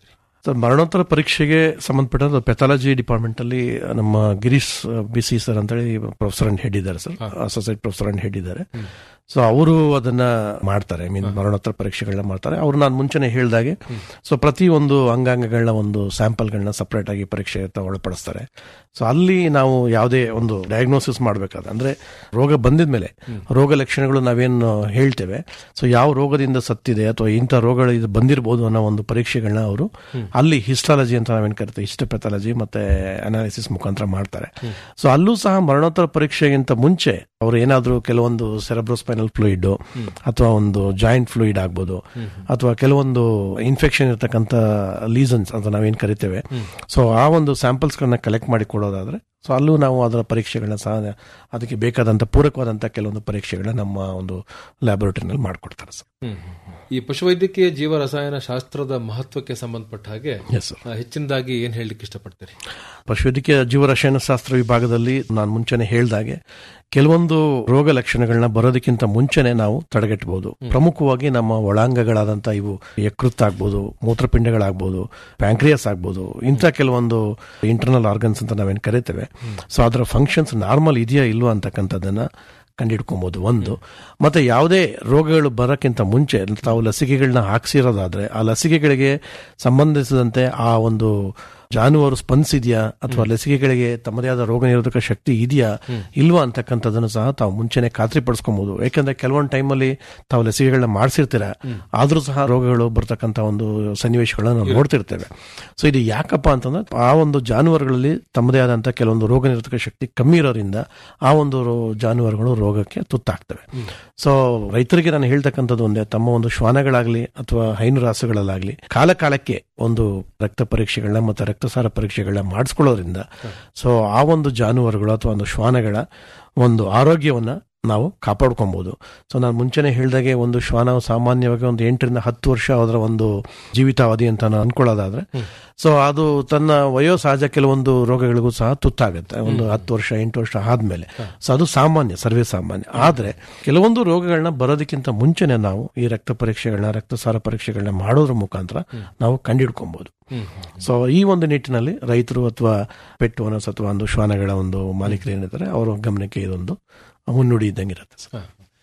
ಸರ್ ಮರಣೋತ್ತರ ಪರೀಕ್ಷೆಗೆ ಸಂಬಂಧಪಟ್ಟ ಪೆಥಾಲಜಿ ಡಿಪಾರ್ಟ್ಮೆಂಟ್ ಅಲ್ಲಿ ನಮ್ಮ ಗಿರೀಶ್ ಬಿ ಸಿ ಸರ್ ಅಂತೇಳಿ ಪ್ರೊಫೆಸರ್ ಅಂಡ್ ಹೆಡ್ ಇದ್ದಾರೆ ಸರ್ ಅಸೋಸಿಯೇಟ್ ಪ್ರೊಫೆಸರ್ ಅಂಡ್ ಹೆಡ್ ಇದ್ದಾರೆ ಸೊ ಅವರು ಅದನ್ನ ಮಾಡ್ತಾರೆ ಮೀನ್ ಮರಣೋತ್ತರ ಪರೀಕ್ಷೆಗಳನ್ನ ಮಾಡ್ತಾರೆ ಅವ್ರು ನಾನು ಮುಂಚೆನೆ ಹೇಳ್ದಾಗೆ ಸೊ ಪ್ರತಿ ಒಂದು ಅಂಗಾಂಗಗಳನ್ನ ಒಂದು ಸ್ಯಾಂಪಲ್ಗಳನ್ನ ಸಪರೇಟ್ ಆಗಿ ಪರೀಕ್ಷೆ ಒಳಪಡಿಸ್ತಾರೆ ಸೊ ಅಲ್ಲಿ ನಾವು ಯಾವುದೇ ಒಂದು ಡಯಾಗ್ನೋಸಿಸ್ ಮಾಡಬೇಕಾದ್ರೆ ಅಂದ್ರೆ ರೋಗ ಬಂದಿದ ಮೇಲೆ ರೋಗ ಲಕ್ಷಣಗಳು ನಾವೇನು ಹೇಳ್ತೇವೆ ಸೊ ಯಾವ ರೋಗದಿಂದ ಸತ್ತಿದೆ ಅಥವಾ ಇಂಥ ರೋಗಗಳು ಇದು ಬಂದಿರಬಹುದು ಅನ್ನೋ ಒಂದು ಪರೀಕ್ಷೆಗಳನ್ನ ಅವರು ಅಲ್ಲಿ ಹಿಸ್ಟಾಲಜಿ ಅಂತ ನಾವೇನು ಕರಿತೀವಿ ಹಿಸ್ಟೋಪೆಥಾಲಜಿ ಮತ್ತೆ ಅನಾಲಿಸಿಸ್ ಮುಖಾಂತರ ಮಾಡ್ತಾರೆ ಸೊ ಅಲ್ಲೂ ಸಹ ಮರಣೋತ್ತರ ಪರೀಕ್ಷೆಗಿಂತ ಮುಂಚೆ ಅವ್ರು ಏನಾದರೂ ಕೆಲವೊಂದು ಸೆರೆಬ್ರೋಸ್ಪೈನಲ್ ಫ್ಲೂಯಿಡ್ ಅಥವಾ ಒಂದು ಜಾಯಿಂಟ್ ಫ್ಲೂಯಿಡ್ ಆಗ್ಬೋದು ಅಥವಾ ಕೆಲವೊಂದು ಇನ್ಫೆಕ್ಷನ್ ಇರತಕ್ಕಂಥ ಲೀಸನ್ಸ್ ಅಂತ ನಾವೇನು ಕರಿತೇವೆ ಸೊ ಆ ಒಂದು ಸ್ಯಾಂಪಲ್ಸ್ಗಳನ್ನ ಕಲೆಕ್ಟ್ ಮಾಡಿ ಕೊಡೋದಾದ್ರೆ ಸೊ ಅಲ್ಲೂ ನಾವು ಅದರ ಪರೀಕ್ಷೆಗಳನ್ನ ಸಹ ಅದಕ್ಕೆ ಬೇಕಾದಂಥ ಪೂರಕವಾದಂಥ ಕೆಲವೊಂದು ಪರೀಕ್ಷೆಗಳನ್ನ ನಮ್ಮ ಒಂದು ಲ್ಯಾಬೊರೇಟರಿನಲ್ಲಿ ಮಾಡಿಕೊಡ್ತಾರೆ ಸರ್ ಈ ಪಶುವೈದ್ಯಕೀಯ ಜೀವ ರಸಾಯನ ಶಾಸ್ತ್ರದ ಮಹತ್ವಕ್ಕೆ ಸಂಬಂಧಪಟ್ಟ ಹಾಗೆ ಎಸ್ ಸರ್ ಆ, ಹೆಚ್ಚಿನದಾಗಿ ಏನ್ ಹೇಳಲಿಕ್ಕೆ ಇಷ್ಟಪಡ್ತೀರಿ ಪಶುವೈದ್ಯಕೀಯ ಜೀವರಸಾಯನಶಾಸ್ತ್ರ ವಿಭಾಗದಲ್ಲಿ ನಾನು ಮುಂಚೆನೆ ಹೇಳ್ದಾಗೆ ಕೆಲವೊಂದು ರೋಗ ಲಕ್ಷಣಗಳನ್ನ ಬರೋದಕ್ಕಿಂತ ಮುಂಚೆನೆ ನಾವು ತಡೆಗಟ್ಟಬಹುದು ಪ್ರಮುಖವಾಗಿ ನಮ್ಮ ಒಳಾಂಗಗಳಾದಂತ ಇವು ಯಕೃತ್ ಆಗ್ಬೋದು ಮೂತ್ರಪಿಂಡಗಳಾಗ್ಬೋದು ಪ್ಯಾಂಕ್ರಿಯಸ್ ಆಗ್ಬೋದು ಇಂಥ ಕೆಲವೊಂದು ಇಂಟರ್ನಲ್ ಆರ್ಗನ್ಸ್ ಅಂತ ನಾವೇನು ಕರಿತೇವೆ ಸೊ ಅದರ ಫಂಕ್ಷನ್ಸ್ ನಾರ್ಮಲ್ ಇದೆಯಾ ಇಲ್ವಾ ಅಂತಕ್ಕಂಥದ್ದನ್ನ ಕಂಡಿಡ್ಕೊಬಹುದು ಒಂದು ಮತ್ತೆ ಯಾವುದೇ ರೋಗಗಳು ಬರೋಕ್ಕಿಂತ ಮುಂಚೆ ತಾವು ಲಸಿಕೆಗಳನ್ನ ಹಾಕ್ಸಿರೋದಾದ್ರೆ ಆ ಲಸಿಕೆಗಳಿಗೆ ಸಂಬಂಧಿಸಿದಂತೆ ಆ ಒಂದು ಜಾನುವಾರು ಸ್ಪಂದಿಸಿದ್ಯಾ ಅಥವಾ ಲಸಿಕೆಗಳಿಗೆ ತಮ್ಮದೇ ಆದ ರೋಗ ನಿರೋಧಕ ಶಕ್ತಿ ಇದೆಯಾ ಇಲ್ವಾ ಅಂತಕ್ಕಂಥದ್ದನ್ನು ಸಹ ತಾವು ಮುಂಚೆನೆ ಖಾತ್ರಿಪಡಿಸ್ಕೊಬಹುದು ಯಾಕಂದ್ರೆ ಕೆಲವೊಂದು ಟೈಮಲ್ಲಿ ತಾವು ಲಸಿಕೆಗಳನ್ನ ಮಾಡಿಸಿರ್ತೀರ ಆದ್ರೂ ಸಹ ರೋಗಗಳು ಬರ್ತಕ್ಕಂಥ ಒಂದು ಸನ್ನಿವೇಶಗಳನ್ನ ನಾವು ನೋಡ್ತಿರ್ತೇವೆ ಸೊ ಇದು ಯಾಕಪ್ಪ ಅಂತಂದ್ರೆ ಆ ಒಂದು ಜಾನುವಾರುಗಳಲ್ಲಿ ತಮ್ಮದೇ ಆದಂತ ಕೆಲವೊಂದು ರೋಗ ನಿರೋಧಕ ಶಕ್ತಿ ಕಮ್ಮಿ ಇರೋದ್ರಿಂದ ಆ ಒಂದು ರೋ- ಜಾನುವಾರುಗಳು ರೋಗಕ್ಕೆ ತುತ್ತಾಗ್ತವೆ ಸೊ ರೈತರಿಗೆ ನಾನು ಹೇಳ್ತಕ್ಕಂಥದ್ದು ಒಂದೇ ತಮ್ಮ ಒಂದು ಶ್ವಾನಗಳಾಗ್ಲಿ ಅಥವಾ ಹೈನುರಾಸುಗಳಲ್ಲಾಗ್ಲಿ ಕಾಲ ಕಾಲಕ್ಕೆ ಒಂದು ರಕ್ತ ಪರೀಕ್ಷೆಗಳನ್ನ ಮತ್ತೆ ರಕ್ತಸಾರ ಪರೀಕ್ಷೆಗಳನ್ನ ಮಾಡಿಸ್ಕೊಳ್ಳೋದ್ರಿಂದ ಸೊ ಆ ಒಂದು ಜಾನುವಾರುಗಳು ಅಥವಾ ಒಂದು ಶ್ವಾನಗಳ ಒಂದು ಆರೋಗ್ಯವನ್ನ ನಾವು ಕಾಪಾಡ್ಕೊಬಹುದು ಸೊ ನಾನು ಮುಂಚೆನೆ ಹೇಳ್ದಾಗೆ ಒಂದು ಶ್ವಾನ ಸಾಮಾನ್ಯವಾಗಿ ಒಂದು ಎಂಟರಿಂದ ಹತ್ತು ವರ್ಷ ಅದರ ಒಂದು ಜೀವಿತಾವಧಿ ಅಂತ ನಾನು ಅನ್ಕೊಳ್ಳೋದಾದ್ರೆ ಸೊ ಅದು ತನ್ನ ವಯೋಸಹಜ ಕೆಲವೊಂದು ರೋಗಗಳಿಗೂ ಸಹ ತುತ್ತಾಗುತ್ತೆ ಒಂದು ಹತ್ತು ವರ್ಷ ಎಂಟು ವರ್ಷ ಆದ್ಮೇಲೆ ಸೊ ಅದು ಸಾಮಾನ್ಯ ಸರ್ವೇ ಸಾಮಾನ್ಯ ಆದ್ರೆ ಕೆಲವೊಂದು ರೋಗಗಳನ್ನ ಬರೋದಕ್ಕಿಂತ ಮುಂಚೆನೆ ನಾವು ಈ ರಕ್ತ ಪರೀಕ್ಷೆಗಳನ್ನ ರಕ್ತಸಾರ ಪರೀಕ್ಷೆಗಳನ್ನ ಮಾಡೋದ್ರ ಮುಖಾಂತರ ನಾವು ಕಂಡಿಡ್ಕೊಬಹುದು ಸೊ ಈ ಒಂದು ನಿಟ್ಟಿನಲ್ಲಿ ರೈತರು ಅಥವಾ ಪೆಟ್ ಓನರ್ಸ್ ಅಥವಾ ಒಂದು ಶ್ವಾನಗಳ ಒಂದು ಮಾಲೀಕರು ಏನಿದ್ದಾರೆ ಅವರ ಗಮನಕ್ಕೆ ಇದೊಂದು ಮುನ್ನುಡಿ ಇದ್ದಂಗೆ ಇರುತ್ತೆ ಸರ್ ಹ.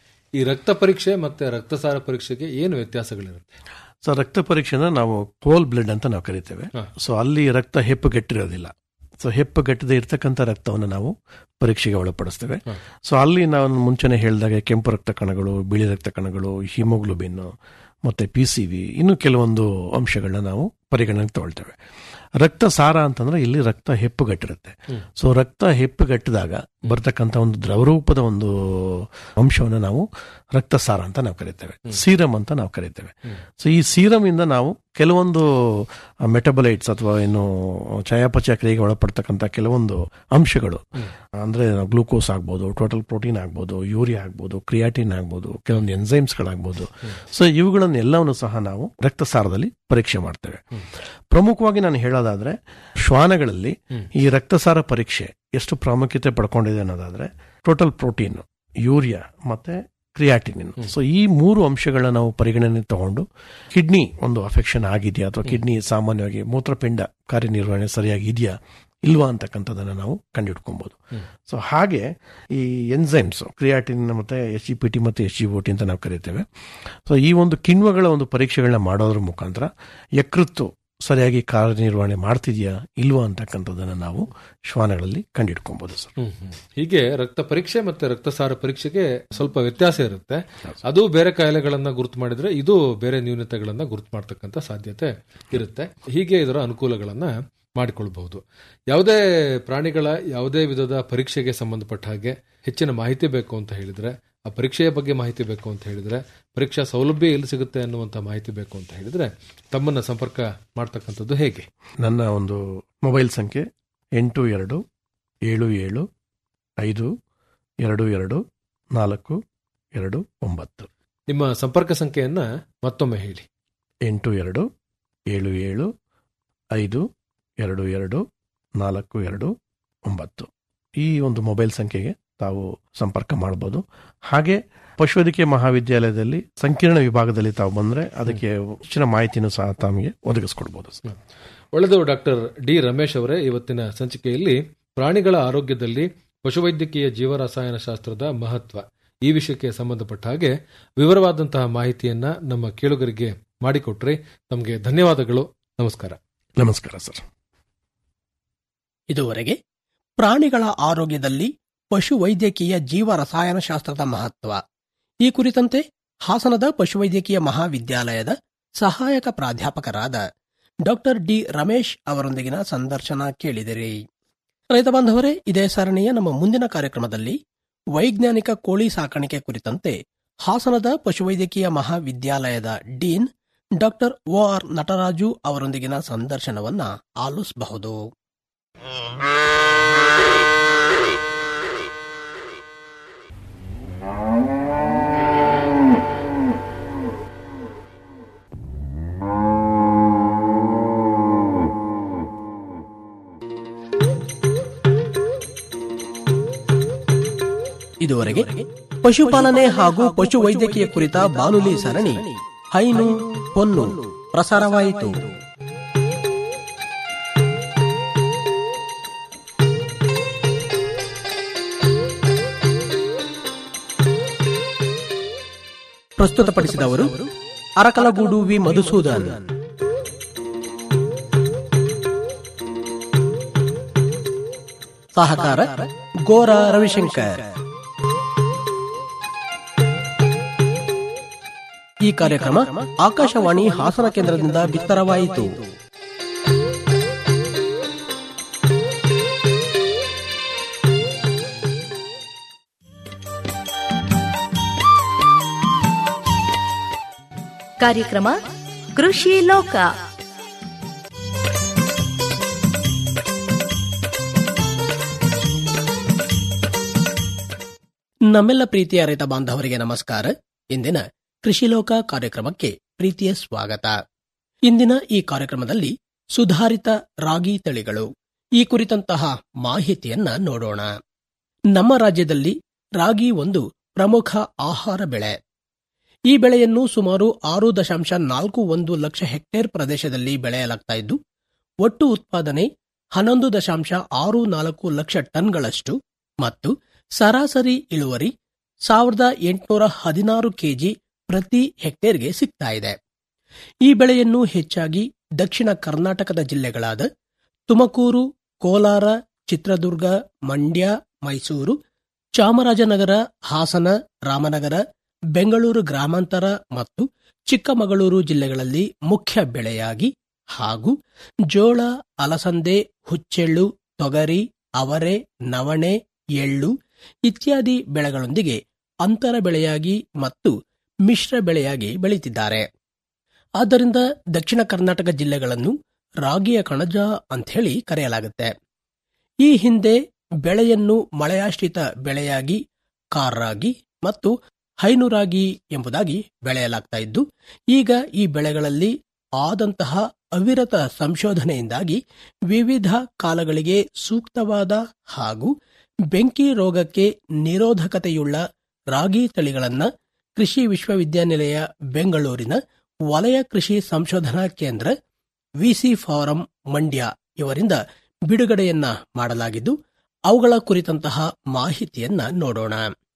ಈ ರಕ್ತ ಪರೀಕ್ಷೆ ಮತ್ತೆ ರಕ್ತಸಾರ ಪರೀಕ್ಷೆಗೆ ಏನು ವ್ಯತ್ಯಾಸಗಳಿರುತ್ತೆ ಸೊ ರಕ್ತ ಪರೀಕ್ಷೆನ ನಾವು ಹೋಲ್ ಬ್ಲಡ್ ಅಂತ ನಾವು ಕರಿತೇವೆ ಸೊ ಅಲ್ಲಿ ರಕ್ತ ಹೆಪ್ಪುಗಟ್ಟಿರೋದಿಲ್ಲ ಸೊ ಹೆಪ್ಪುಗಟ್ಟದೆ ಇರ್ತಕ್ಕಂಥ ರಕ್ತವನ್ನು ನಾವು ಪರೀಕ್ಷೆಗೆ ಒಳಪಡಿಸ್ತೇವೆ ಸೊ ಅಲ್ಲಿ ನಾವು ಮುಂಚೆನೆ ಹೇಳಿದಾಗೆ ಕೆಂಪು ರಕ್ತ ಕಣಗಳು ಬಿಳಿ ರಕ್ತ ಕಣಗಳು ಹಿಮೋಗ್ಲೋಬಿನ್ ಮತ್ತೆ ಪಿ ಸಿ ವಿ ಇನ್ನು ಕೆಲವೊಂದು ಅಂಶಗಳನ್ನ ನಾವು ಪರಿಗಣನೆಗೆ ತಗೊಳ್ತೇವೆ ರಕ್ತ ಸಾರ ಅಂತಂದ್ರೆ ಇಲ್ಲಿ ರಕ್ತ ಹೆಪ್ಪುಗಟ್ಟಿರುತ್ತೆ ಸೊ ರಕ್ತ ಹೆಪ್ಪುಗಟ್ಟಿದಾಗ ಬರ್ತಕ್ಕಂಥ ಒಂದು ದ್ರವರೂಪದ ಒಂದು ಅಂಶವನ್ನು ನಾವು ರಕ್ತಸಾರ ಅಂತ ನಾವು ಕರಿತೇವೆ ಸೀರಮ್ ಅಂತ ನಾವು ಕರಿತೇವೆ ಸೊ ಈ ಸೀರಮ್ ಇಂದ ನಾವು ಕೆಲವೊಂದು ಮೆಟಬಲೈಟ್ಸ್ ಅಥವಾ ಏನು ಚಯಾಪಚಯ ಕ್ರಿಯೆಗೆ ಒಳಪಡ್ತಕ್ಕಂಥ ಕೆಲವೊಂದು ಅಂಶಗಳು ಅಂದ್ರೆ ಗ್ಲೂಕೋಸ್ ಆಗ್ಬೋದು ಟೋಟಲ್ ಪ್ರೋಟೀನ್ ಆಗ್ಬೋದು ಯೂರಿಯಾ ಆಗ್ಬೋದು ಕ್ರಿಯಾಟಿನ್ ಆಗ್ಬೋದು ಕೆಲವೊಂದು ಎನ್ಸೈಮ್ಸ್ಗಳಾಗ್ಬೋದು ಸೊ ಇವುಗಳನ್ನೆಲ್ಲವನ್ನು ಸಹ ನಾವು ರಕ್ತಸಾರದಲ್ಲಿ ಪರೀಕ್ಷೆ ಮಾಡ್ತೇವೆ ಪ್ರಮುಖವಾಗಿ ನಾನು ಹೇಳೋದಾದ್ರೆ ಶ್ವಾನಗಳಲ್ಲಿ ಈ ರಕ್ತಸಾರ ಪರೀಕ್ಷೆ ಎಷ್ಟು ಪ್ರಾಮುಖ್ಯತೆ ಪಡ್ಕೊಂಡಿದೆ ಅನ್ನೋದಾದ್ರೆ ಟೋಟಲ್ ಪ್ರೋಟೀನ್ ಯೂರಿಯಾ ಮತ್ತೆ ಕ್ರಿಯಾಟಿನಿನ್ ಸೊ ಈ ಮೂರು ಅಂಶಗಳನ್ನ ನಾವು ಪರಿಗಣನೆ ತಗೊಂಡು ಕಿಡ್ನಿ ಒಂದು ಅಫೆಕ್ಷನ್ ಆಗಿದೆಯಾ ಅಥವಾ ಕಿಡ್ನಿ ಸಾಮಾನ್ಯವಾಗಿ ಮೂತ್ರಪಿಂಡ ಕಾರ್ಯನಿರ್ವಹಣೆ ಸರಿಯಾಗಿ ಇದೆಯಾ ಇಲ್ವಾ ಅಂತಕ್ಕಂಥದ್ದನ್ನ ನಾವು ಕಂಡುಹಿಡ್ಕೊಬಹುದು ಸೊ ಹಾಗೆ ಈ ಎನ್ಸೈಮ್ಸ್ ಕ್ರಿಯಾಟಿನ್ ಮತ್ತೆ ಎಚ್ ಇ ಪಿ ಟಿ ಮತ್ತೆ ಎಚ್ ಜಿ ಒ ಟಿ ಅಂತ ನಾವು ಕರಿತೇವೆ ಸೊ ಈ ಒಂದು ಕಿಣ್ವಗಳ ಒಂದು ಪರೀಕ್ಷೆಗಳನ್ನ ಮಾಡೋದ್ರ ಮುಖಾಂತರ ಯಕೃತ್ತು ಸರಿಯಾಗಿ ಕಾರ್ಯನಿರ್ವಹಣೆ ಮಾಡ್ತಿದ್ಯಾ ಇಲ್ವಾ ಅಂತಕ್ಕಂಥದ್ದನ್ನ ನಾವು ಶ್ವಾನಗಳಲ್ಲಿ ಕಂಡುಹಿಡ್ಕೊಬಹುದು ಸರ್ ಹ್ಮ್, ಹ್ಮ್. ಹೀಗೆ ರಕ್ತ ಪರೀಕ್ಷೆ ಮತ್ತೆ ರಕ್ತಸಾರ ಪರೀಕ್ಷೆಗೆ ಸ್ವಲ್ಪ ವ್ಯತ್ಯಾಸ ಇರುತ್ತೆ ಅದು ಬೇರೆ ಕಾಯಿಲೆಗಳನ್ನ ಗುರುತು ಮಾಡಿದ್ರೆ ಇದು ಬೇರೆ ನ್ಯೂನತೆಗಳನ್ನ ಗುರುತು ಮಾಡ್ತಕ್ಕಂಥ ಸಾಧ್ಯತೆ ಇರುತ್ತೆ ಹೀಗೆ ಇದರ ಅನುಕೂಲಗಳನ್ನ ಮಾಡಿಕೊಳ್ಬಹುದು ಯಾವುದೇ ಪ್ರಾಣಿಗಳ ಯಾವುದೇ ವಿಧದ ಪರೀಕ್ಷೆಗೆ ಸಂಬಂಧಪಟ್ಟ ಹಾಗೆ ಹೆಚ್ಚಿನ ಮಾಹಿತಿ ಬೇಕು ಅಂತ ಹೇಳಿದ್ರೆ ಆ ಪರೀಕ್ಷೆಯ ಬಗ್ಗೆ ಮಾಹಿತಿ ಬೇಕು ಅಂತ ಹೇಳಿದ್ರೆ ಪರೀಕ್ಷಾ ಸೌಲಭ್ಯ ಎಲ್ಲಿ ಸಿಗುತ್ತೆ ಅನ್ನುವಂಥ ಮಾಹಿತಿ ಬೇಕು ಅಂತ ಹೇಳಿದ್ರೆ ತಮ್ಮನ್ನ ಸಂಪರ್ಕ ಮಾಡ್ತಕ್ಕಂಥದ್ದು ಹೇಗೆ ನನ್ನ ಒಂದು ಮೊಬೈಲ್ ಸಂಖ್ಯೆ ಎಂಟು ಎರಡು ಏಳು ಏಳು ಐದು ಎರಡು ಎರಡು ನಾಲ್ಕು ಎರಡು ಒಂಬತ್ತು ನಿಮ್ಮ ಸಂಪರ್ಕ ಸಂಖ್ಯೆಯನ್ನ ಮತ್ತೊಮ್ಮೆ ಹೇಳಿ ಎಂಟು ಎರಡು ಏಳು ಏಳು ಐದು ಎರಡು ಎರಡು ನಾಲ್ಕು ಎರಡು ಒಂಬತ್ತು ಈ ಒಂದು ಮೊಬೈಲ್ ಸಂಖ್ಯೆಗೆ ತಾವು ಸಂಪರ್ಕ ಮಾಡಬಹುದು ಹಾಗೆ ಪಶುವೈದ್ಯಕೀಯ ಮಹಾವಿದ್ಯಾಲಯದಲ್ಲಿ ಸಂಕೀರ್ಣ ವಿಭಾಗದಲ್ಲಿ ತಾವು ಬಂದ್ರೆ ಅದಕ್ಕೆ ಹೆಚ್ಚಿನ ಮಾಹಿತಿನೂ ಸಹ ತಮಗೆ ಒದಗಿಸ್ಕೊಡ್ಬೋದು ಸರ್. ಒಳ್ಳೆದು ಡಾಕ್ಟರ್ ಡಿ ರಮೇಶ್ ಅವರೇ ಇವತ್ತಿನ ಸಂಚಿಕೆಯಲ್ಲಿ ಪ್ರಾಣಿಗಳ ಆರೋಗ್ಯದಲ್ಲಿ ಪಶುವೈದ್ಯಕೀಯ ಜೀವರಸಾಯನ ಶಾಸ್ತ್ರದ ಮಹತ್ವ ಈ ವಿಷಯಕ್ಕೆ ಸಂಬಂಧಪಟ್ಟ ಹಾಗೆ ವಿವರವಾದಂತಹ ಮಾಹಿತಿಯನ್ನ ನಮ್ಮ ಕೇಳುಗರಿಗೆ ಮಾಡಿಕೊಟ್ರಿ ತಮಗೆ ಧನ್ಯವಾದಗಳು ನಮಸ್ಕಾರ ನಮಸ್ಕಾರ ಸರ್ ಇದುವರೆಗೆ ಪ್ರಾಣಿಗಳ ಆರೋಗ್ಯದಲ್ಲಿ ಪಶುವೈದ್ಯಕೀಯ ಜೀವ ರಸಾಯನಶಾಸ್ತ್ರದ ಮಹತ್ವ ಈ ಕುರಿತಂತೆ ಹಾಸನದ ಪಶುವೈದ್ಯಕೀಯ ಮಹಾವಿದ್ಯಾಲಯದ ಸಹಾಯಕ ಪ್ರಾಧ್ಯಾಪಕರಾದ ಡಾಕ್ಟರ್ ಡಿ ರಮೇಶ್ ಅವರೊಂದಿಗಿನ ಸಂದರ್ಶನ ಕೇಳಿದಿರಿ ರೈತ ಬಾಂಧವರೇ ಇದೇ ಸರಣಿಯ ನಮ್ಮ ಮುಂದಿನ ಕಾರ್ಯಕ್ರಮದಲ್ಲಿ ವೈಜ್ಞಾನಿಕ ಕೋಳಿ ಸಾಕಾಣಿಕೆ ಕುರಿತಂತೆ ಹಾಸನದ ಪಶುವೈದ್ಯಕೀಯ ಮಹಾವಿದ್ಯಾಲಯದ dean doctor O R Nataraju ಅವರೊಂದಿಗಿನ ಸಂದರ್ಶನವನ್ನ ಆಲಿಸಬಹುದು ಇದುವರೆಗೆ ಪಶುಪಾಲನೆ ಹಾಗೂ ಪಶುವೈದ್ಯಕೀಯ ಕುರಿತ ಬಾನುಲಿ ಸರಣಿ ಹೈನು ಹೊನ್ನು ಪ್ರಸಾರವಾಯಿತು ಪ್ರಸ್ತುತಪಡಿಸಿದವರು ಅರಕಲಗೂಡು ವಿ ಮಧುಸೂದನ್ ಸಹಕಾರ ಗೋರ ರವಿಶಂಕರ್ ಈ ಕಾರ್ಯಕ್ರಮ ಆಕಾಶವಾಣಿ ಹಾಸನ ಕೇಂದ್ರದಿಂದ ಬಿತ್ತರವಾಯಿತು ಕಾರ್ಯಕ್ರಮ ಕೃಷಿ ಲೋಕ ನಮ್ಮೆಲ್ಲ ಪ್ರೀತಿಯ ರೈತ ಬಾಂಧವರಿಗೆ ನಮಸ್ಕಾರ ಇಂದಿನ ಕೃಷಿ ಲೋಕ ಕಾರ್ಯಕ್ರಮಕ್ಕೆ ಪ್ರೀತಿಯ ಸ್ವಾಗತ ಇಂದಿನ ಈ ಕಾರ್ಯಕ್ರಮದಲ್ಲಿ ಸುಧಾರಿತ ರಾಗಿ ತಳಿಗಳು ಈ ಕುರಿತಂತಹ ಮಾಹಿತಿಯನ್ನ ನೋಡೋಣ ನಮ್ಮ ರಾಜ್ಯದಲ್ಲಿ ರಾಗಿ ಒಂದು ಪ್ರಮುಖ ಆಹಾರ ಬೆಳೆ ಈ ಬೆಳೆಯನ್ನು ಸುಮಾರು ಆರು ದಶಾಂಶ ನಾಲ್ಕು ಒಂದು ಲಕ್ಷ ಹೆಕ್ಟೇರ್ ಪ್ರದೇಶದಲ್ಲಿ ಬೆಳೆಯಲಾಗ್ತಾ ಇದ್ದು ಒಟ್ಟು ಉತ್ಪಾದನೆ ಹನ್ನೊಂದು ದಶಾಂಶ ಆರು ನಾಲ್ಕು ಲಕ್ಷ ಟನ್ಗಳಷ್ಟು ಮತ್ತು ಸರಾಸರಿ ಇಳುವರಿ ಸಾವಿರದ ಎಂಟುನೂರ ಹದಿನಾರು ಕೆಜಿ ಪ್ರತಿ ಹೆಕ್ಟೇರ್ಗೆ ಸಿಗ್ತಾ ಇದೆ ಈ ಬೆಳೆಯನ್ನು ಹೆಚ್ಚಾಗಿ ದಕ್ಷಿಣ ಕರ್ನಾಟಕದ ಜಿಲ್ಲೆಗಳಾದ ತುಮಕೂರು ಕೋಲಾರ ಚಿತ್ರದುರ್ಗ ಮಂಡ್ಯ ಮೈಸೂರು ಚಾಮರಾಜನಗರ ಹಾಸನ ರಾಮನಗರ ಬೆಂಗಳೂರು ಗ್ರಾಮಾಂತರ ಮತ್ತು ಚಿಕ್ಕಮಗಳೂರು ಜಿಲ್ಲೆಗಳಲ್ಲಿ ಮುಖ್ಯ ಬೆಳೆಯಾಗಿ ಹಾಗೂ ಜೋಳ ಅಲಸಂದೆ ಹುಚ್ಚೆಳ್ಳು ತೊಗರಿ ಅವರೆ ನವಣೆ ಎಳ್ಳು ಇತ್ಯಾದಿ ಬೆಳೆಗಳೊಂದಿಗೆ ಅಂತರ ಬೆಳೆಯಾಗಿ ಮತ್ತು ಮಿಶ್ರ ಬೆಳೆಯಾಗಿ ಬೆಳೀತಿದ್ದಾರೆ ಆದ್ದರಿಂದ ದಕ್ಷಿಣ ಕರ್ನಾಟಕ ಜಿಲ್ಲೆಗಳನ್ನು ರಾಗಿಯ ಕಣಜ ಅಂಥೇಳಿ ಕರೆಯಲಾಗುತ್ತೆ ಈ ಹಿಂದೆ ಬೆಳೆಯನ್ನು ಮಳೆಯಾಶ್ರಿತ ಬೆಳೆಯಾಗಿ ಕಾರ್ರಾಗಿ ಮತ್ತು ಹೈನುರಾಗಿ ಎಂಬುದಾಗಿ ಬೆಳೆಯಲಾಗ್ತಾ ಇದ್ದು ಈಗ ಈ ಬೆಳೆಗಳಲ್ಲಿ ಆದಂತಹ ಅವಿರತ ಸಂಶೋಧನೆಯಿಂದಾಗಿ ವಿವಿಧ ಕಾಲಗಳಿಗೆ ಸೂಕ್ತವಾದ ಹಾಗೂ ಬೆಂಕಿ ರೋಗಕ್ಕೆ ನಿರೋಧಕತೆಯುಳ್ಳ ರಾಗಿ ತಳಿಗಳನ್ನ ಕೃಷಿ ವಿಶ್ವವಿದ್ಯಾನಿಲಯ ಬೆಂಗಳೂರಿನ ವಲಯ ಕೃಷಿ ಸಂಶೋಧನಾ ಕೇಂದ್ರ ವಿಸಿ ಫಾರಂ ಮಂಡ್ಯ ಇವರಿಂದ ಬಿಡುಗಡೆಯನ್ನ ಮಾಡಲಾಗಿದ್ದು ಅವುಗಳ ಕುರಿತಂತಹ ಮಾಹಿತಿಯನ್ನ ನೋಡೋಣ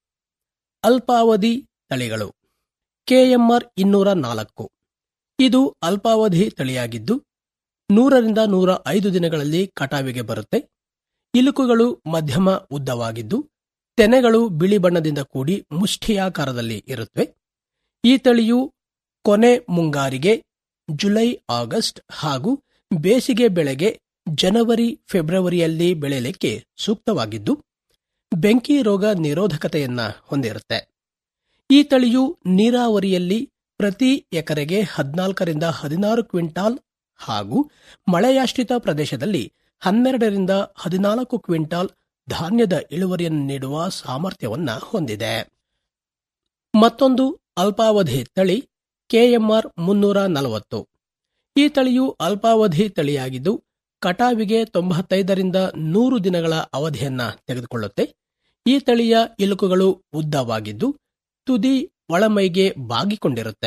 ಅಲ್ಪಾವಧಿ ತಳಿಗಳು ಕೆಎಂಆರ್ ಇನ್ನೂರ ನಾಲ್ಕು ಇದು ಅಲ್ಪಾವಧಿ ತಳಿಯಾಗಿದ್ದು ನೂರರಿಂದ ನೂರ ಐದು ದಿನಗಳಲ್ಲಿ ಕಟಾವಿಗೆ ಬರುತ್ತೆ ಇಲುಕುಗಳು ಮಧ್ಯಮ ಉದ್ದವಾಗಿದ್ದು ತೆನೆಗಳು ಬಿಳಿ ಬಣ್ಣದಿಂದ ಕೂಡಿ ಮುಷ್ಠಿಯಾಕಾರದಲ್ಲಿ ಇರುತ್ತವೆ ಈ ತಳಿಯು ಕೊನೆ ಮುಂಗಾರಿಗೆ ಜುಲೈ ಆಗಸ್ಟ್ ಹಾಗೂ ಬೇಸಿಗೆ ಬೆಳೆಗೆ ಜನವರಿ ಫೆಬ್ರವರಿಯಲ್ಲಿ ಬೆಳೆಯಲಿಕ್ಕೆ ಸೂಕ್ತವಾಗಿದ್ದು ಬೆಂಕಿ ರೋಗ ನಿರೋಧಕತೆಯನ್ನ ಹೊಂದಿರುತ್ತೆ ಈ ತಳಿಯು ನೀರಾವರಿಯಲ್ಲಿ ಪ್ರತಿ ಎಕರೆಗೆ ಹದಿನಾಲ್ಕರಿಂದ ಹದಿನಾರು ಕ್ವಿಂಟಾಲ್ ಹಾಗೂ ಮಳೆಯಾಶ್ರಿತ ಪ್ರದೇಶದಲ್ಲಿ ಹನ್ನೆರಡರಿಂದ ಹದಿನಾಲ್ಕು ಕ್ವಿಂಟಾಲ್ ಧಾನ್ಯದ ಇಳುವರಿಯನ್ನು ನೀಡುವ ಸಾಮರ್ಥ್ಯವನ್ನ ಹೊಂದಿದೆ ಮತ್ತೊಂದು ಅಲ್ಪಾವಧಿ ತಳಿ ಕೆಎಂಆರ್ ಮುನ್ನೂರ ನಲವತ್ತು ಈ ತಳಿಯು ಅಲ್ಪಾವಧಿ ತಳಿಯಾಗಿದ್ದು ಕಟಾವಿಗೆ ತೊಂಬತ್ತೈದರಿಂದ ನೂರು ದಿನಗಳ ಅವಧಿಯನ್ನ ತೆಗೆದುಕೊಳ್ಳುತ್ತೆ ಈ ತಳಿಯ ಇಲುಕುಗಳು ಉದ್ದವಾಗಿದ್ದು ತುದಿ ಒಳಮೈಗೆ ಬಾಗಿಕೊಂಡಿರುತ್ತೆ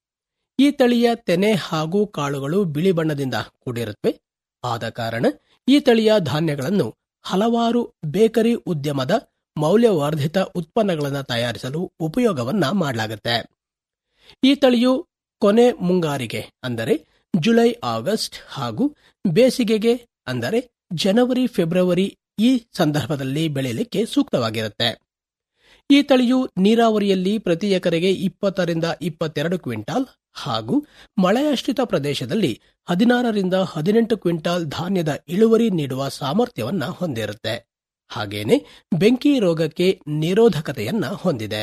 ಈ ತಳಿಯ ತೆನೆ ಹಾಗೂ ಕಾಳುಗಳು ಬಿಳಿ ಬಣ್ಣದಿಂದ ಕೂಡಿರುತ್ತವೆ ಆದ ಕಾರಣ ಈ ತಳಿಯ ಧಾನ್ಯಗಳನ್ನು ಹಲವಾರು ಬೇಕರಿ ಉದ್ಯಮದ ಮೌಲ್ಯವರ್ಧಿತ ಉತ್ಪನ್ನಗಳನ್ನು ತಯಾರಿಸಲು ಉಪಯೋಗವನ್ನ ಮಾಡಲಾಗುತ್ತೆ ಈ ತಳಿಯು ಕೊನೆ ಮುಂಗಾರಿಗೆ ಅಂದರೆ ಜುಲೈ ಆಗಸ್ಟ್ ಹಾಗೂ ಬೇಸಿಗೆಗೆ ಅಂದರೆ ಜನವರಿ ಫೆಬ್ರವರಿ ಈ ಸಂದರ್ಭದಲ್ಲಿ ಬೆಳೆಯಲಿಕ್ಕೆ ಸೂಕ್ತವಾಗಿರುತ್ತೆ ಈ ತಳಿಯು ನೀರಾವರಿಯಲ್ಲಿ ಪ್ರತಿ ಎಕರೆಗೆ ಇಪ್ಪತ್ತರಿಂದ ಇಪ್ಪತ್ತೆರಡು ಕ್ವಿಂಟಾಲ್ ಹಾಗೂ ಮಳೆಯಾಶ್ರಿತ ಪ್ರದೇಶದಲ್ಲಿ ಹದಿನಾರರಿಂದ ಹದಿನೆಂಟು ಕ್ವಿಂಟಾಲ್ ಧಾನ್ಯದ ಇಳುವರಿ ನೀಡುವ ಸಾಮರ್ಥ್ಯವನ್ನ ಹೊಂದಿರುತ್ತೆ ಹಾಗೇನೆ ಬೆಂಕಿ ರೋಗಕ್ಕೆ ನಿರೋಧಕತೆಯನ್ನ ಹೊಂದಿದೆ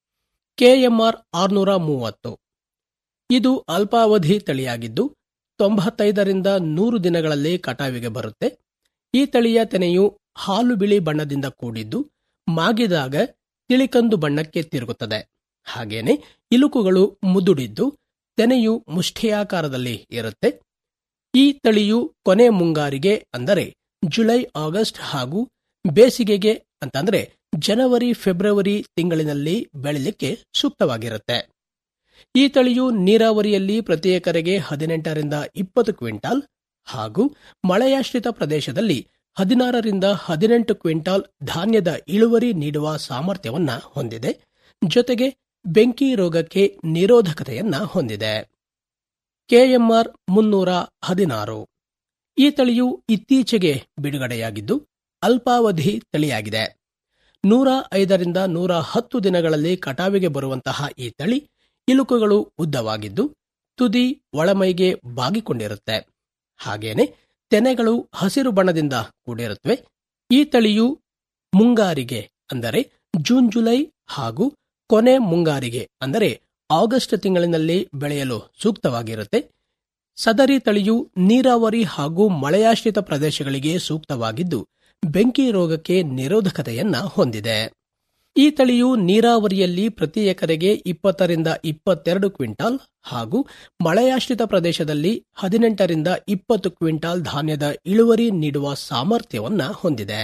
ಕೆಎಂಆರ್ ಆರ್ನೂರ ಮೂವತ್ತು ಇದು ಅಲ್ಪಾವಧಿ ತಳಿಯಾಗಿದ್ದು ತೊಂಬತ್ತೈದರಿಂದ ನೂರು ದಿನಗಳಲ್ಲಿ ಕಟಾವಿಗೆ ಬರುತ್ತೆ ಈ ತಳಿಯ ತೆನೆಯು ಹಾಲು ಬಿಳಿ ಬಣ್ಣದಿಂದ ಕೂಡಿದ್ದು ಮಾಗಿದಾಗ ತಿಳಿಕಂದು ಬಣ್ಣಕ್ಕೆ ತಿರುಗುತ್ತದೆ ಹಾಗೇನೆ ಇಲುಕುಗಳು ಮುದುಡಿದ್ದು ತೆನೆಯು ಮುಷ್ಠಿಯಾಕಾರದಲ್ಲಿ ಇರುತ್ತೆ ಈ ತಳಿಯು ಕೊನೆ ಮುಂಗಾರಿಗೆ ಅಂದರೆ ಜುಲೈ ಆಗಸ್ಟ್ ಹಾಗೂ ಬೇಸಿಗೆಗೆ ಅಂತಂದ್ರೆ ಜನವರಿ ಫೆಬ್ರವರಿ ತಿಂಗಳಿನಲ್ಲಿ ಬೆಳಿಲಿಕ್ಕೆ ಸೂಕ್ತವಾಗಿರುತ್ತೆ ಈ ತಳಿಯು ನೀರಾವರಿಯಲ್ಲಿ ಪ್ರತಿ ಎಕರೆಗೆ ಹದಿನೆಂಟರಿಂದ ಇಪ್ಪತ್ತು ಕ್ವಿಂಟಾಲ್ ಹಾಗೂ ಮಳೆಯಾಶ್ರಿತ ಪ್ರದೇಶದಲ್ಲಿ ಹದಿನಾರರಿಂದ ಹದಿನೆಂಟು ಕ್ವಿಂಟಾಲ್ ಧಾನ್ಯದ ಇಳುವರಿ ನೀಡುವ ಸಾಮರ್ಥ್ಯವನ್ನ ಹೊಂದಿದೆ ಜೊತೆಗೆ ಬೆಂಕಿ ರೋಗಕ್ಕೆ ನಿರೋಧಕತೆಯನ್ನ ಹೊಂದಿದೆ ಕೆಎಂಆರ್ ಮುನ್ನೂರ ಹದಿನಾರು ಈ ತಳಿಯು ಇತ್ತೀಚೆಗೆ ಬಿಡುಗಡೆಯಾಗಿದ್ದು ಅಲ್ಪಾವಧಿ ತಳಿಯಾಗಿದೆ ನೂರ ಐದರಿಂದ ನೂರ ಹತ್ತು ದಿನಗಳಲ್ಲಿ ಕಟಾವಿಗೆ ಬರುವಂತಹ ಈ ತಳಿ ಇಲುಕುಗಳು ಉದ್ದವಾಗಿದ್ದು ತುದಿ ಒಳಮೈಗೆ ಬಾಗಿಕೊಂಡಿರುತ್ತೆ ಹಾಗೇನೆ ತೆನೆಗಳು ಹಸಿರು ಬಣ್ಣದಿಂದ ಕೂಡಿರುತ್ತವೆ ಈ ತಳಿಯು ಮುಂಗಾರಿಗೆ ಅಂದರೆ ಜೂನ್ ಜುಲೈ ಹಾಗೂ ಕೊನೆ ಮುಂಗಾರಿಗೆ ಅಂದರೆ ಆಗಸ್ಟ್ ತಿಂಗಳಿನಲ್ಲಿ ಬೆಳೆಯಲು ಸೂಕ್ತವಾಗಿರುತ್ತೆ ಸದರಿ ತಳಿಯು ನೀರಾವರಿ ಹಾಗೂ ಮಳೆಯಾಶ್ರಿತ ಪ್ರದೇಶಗಳಿಗೆ ಸೂಕ್ತವಾಗಿದ್ದು ಬೆಂಕಿ ರೋಗಕ್ಕೆ ನಿರೋಧಕತೆಯನ್ನ ಹೊಂದಿದೆ ಈ ತಳಿಯು ನೀರಾವರಿಯಲ್ಲಿ ಪ್ರತಿ ಎಕರೆಗೆ ಇಪ್ಪತ್ತರಿಂದ ಇಪ್ಪತ್ತೆರಡು ಕ್ವಿಂಟಾಲ್ ಹಾಗೂ ಮಳೆಯಾಶ್ರಿತ ಪ್ರದೇಶದಲ್ಲಿ ಹದಿನೆಂಟರಿಂದ ಇಪ್ಪತ್ತು ಕ್ವಿಂಟಾಲ್ ಧಾನ್ಯದ ಇಳುವರಿ ನೀಡುವ ಸಾಮರ್ಥ್ಯವನ್ನ ಹೊಂದಿದೆ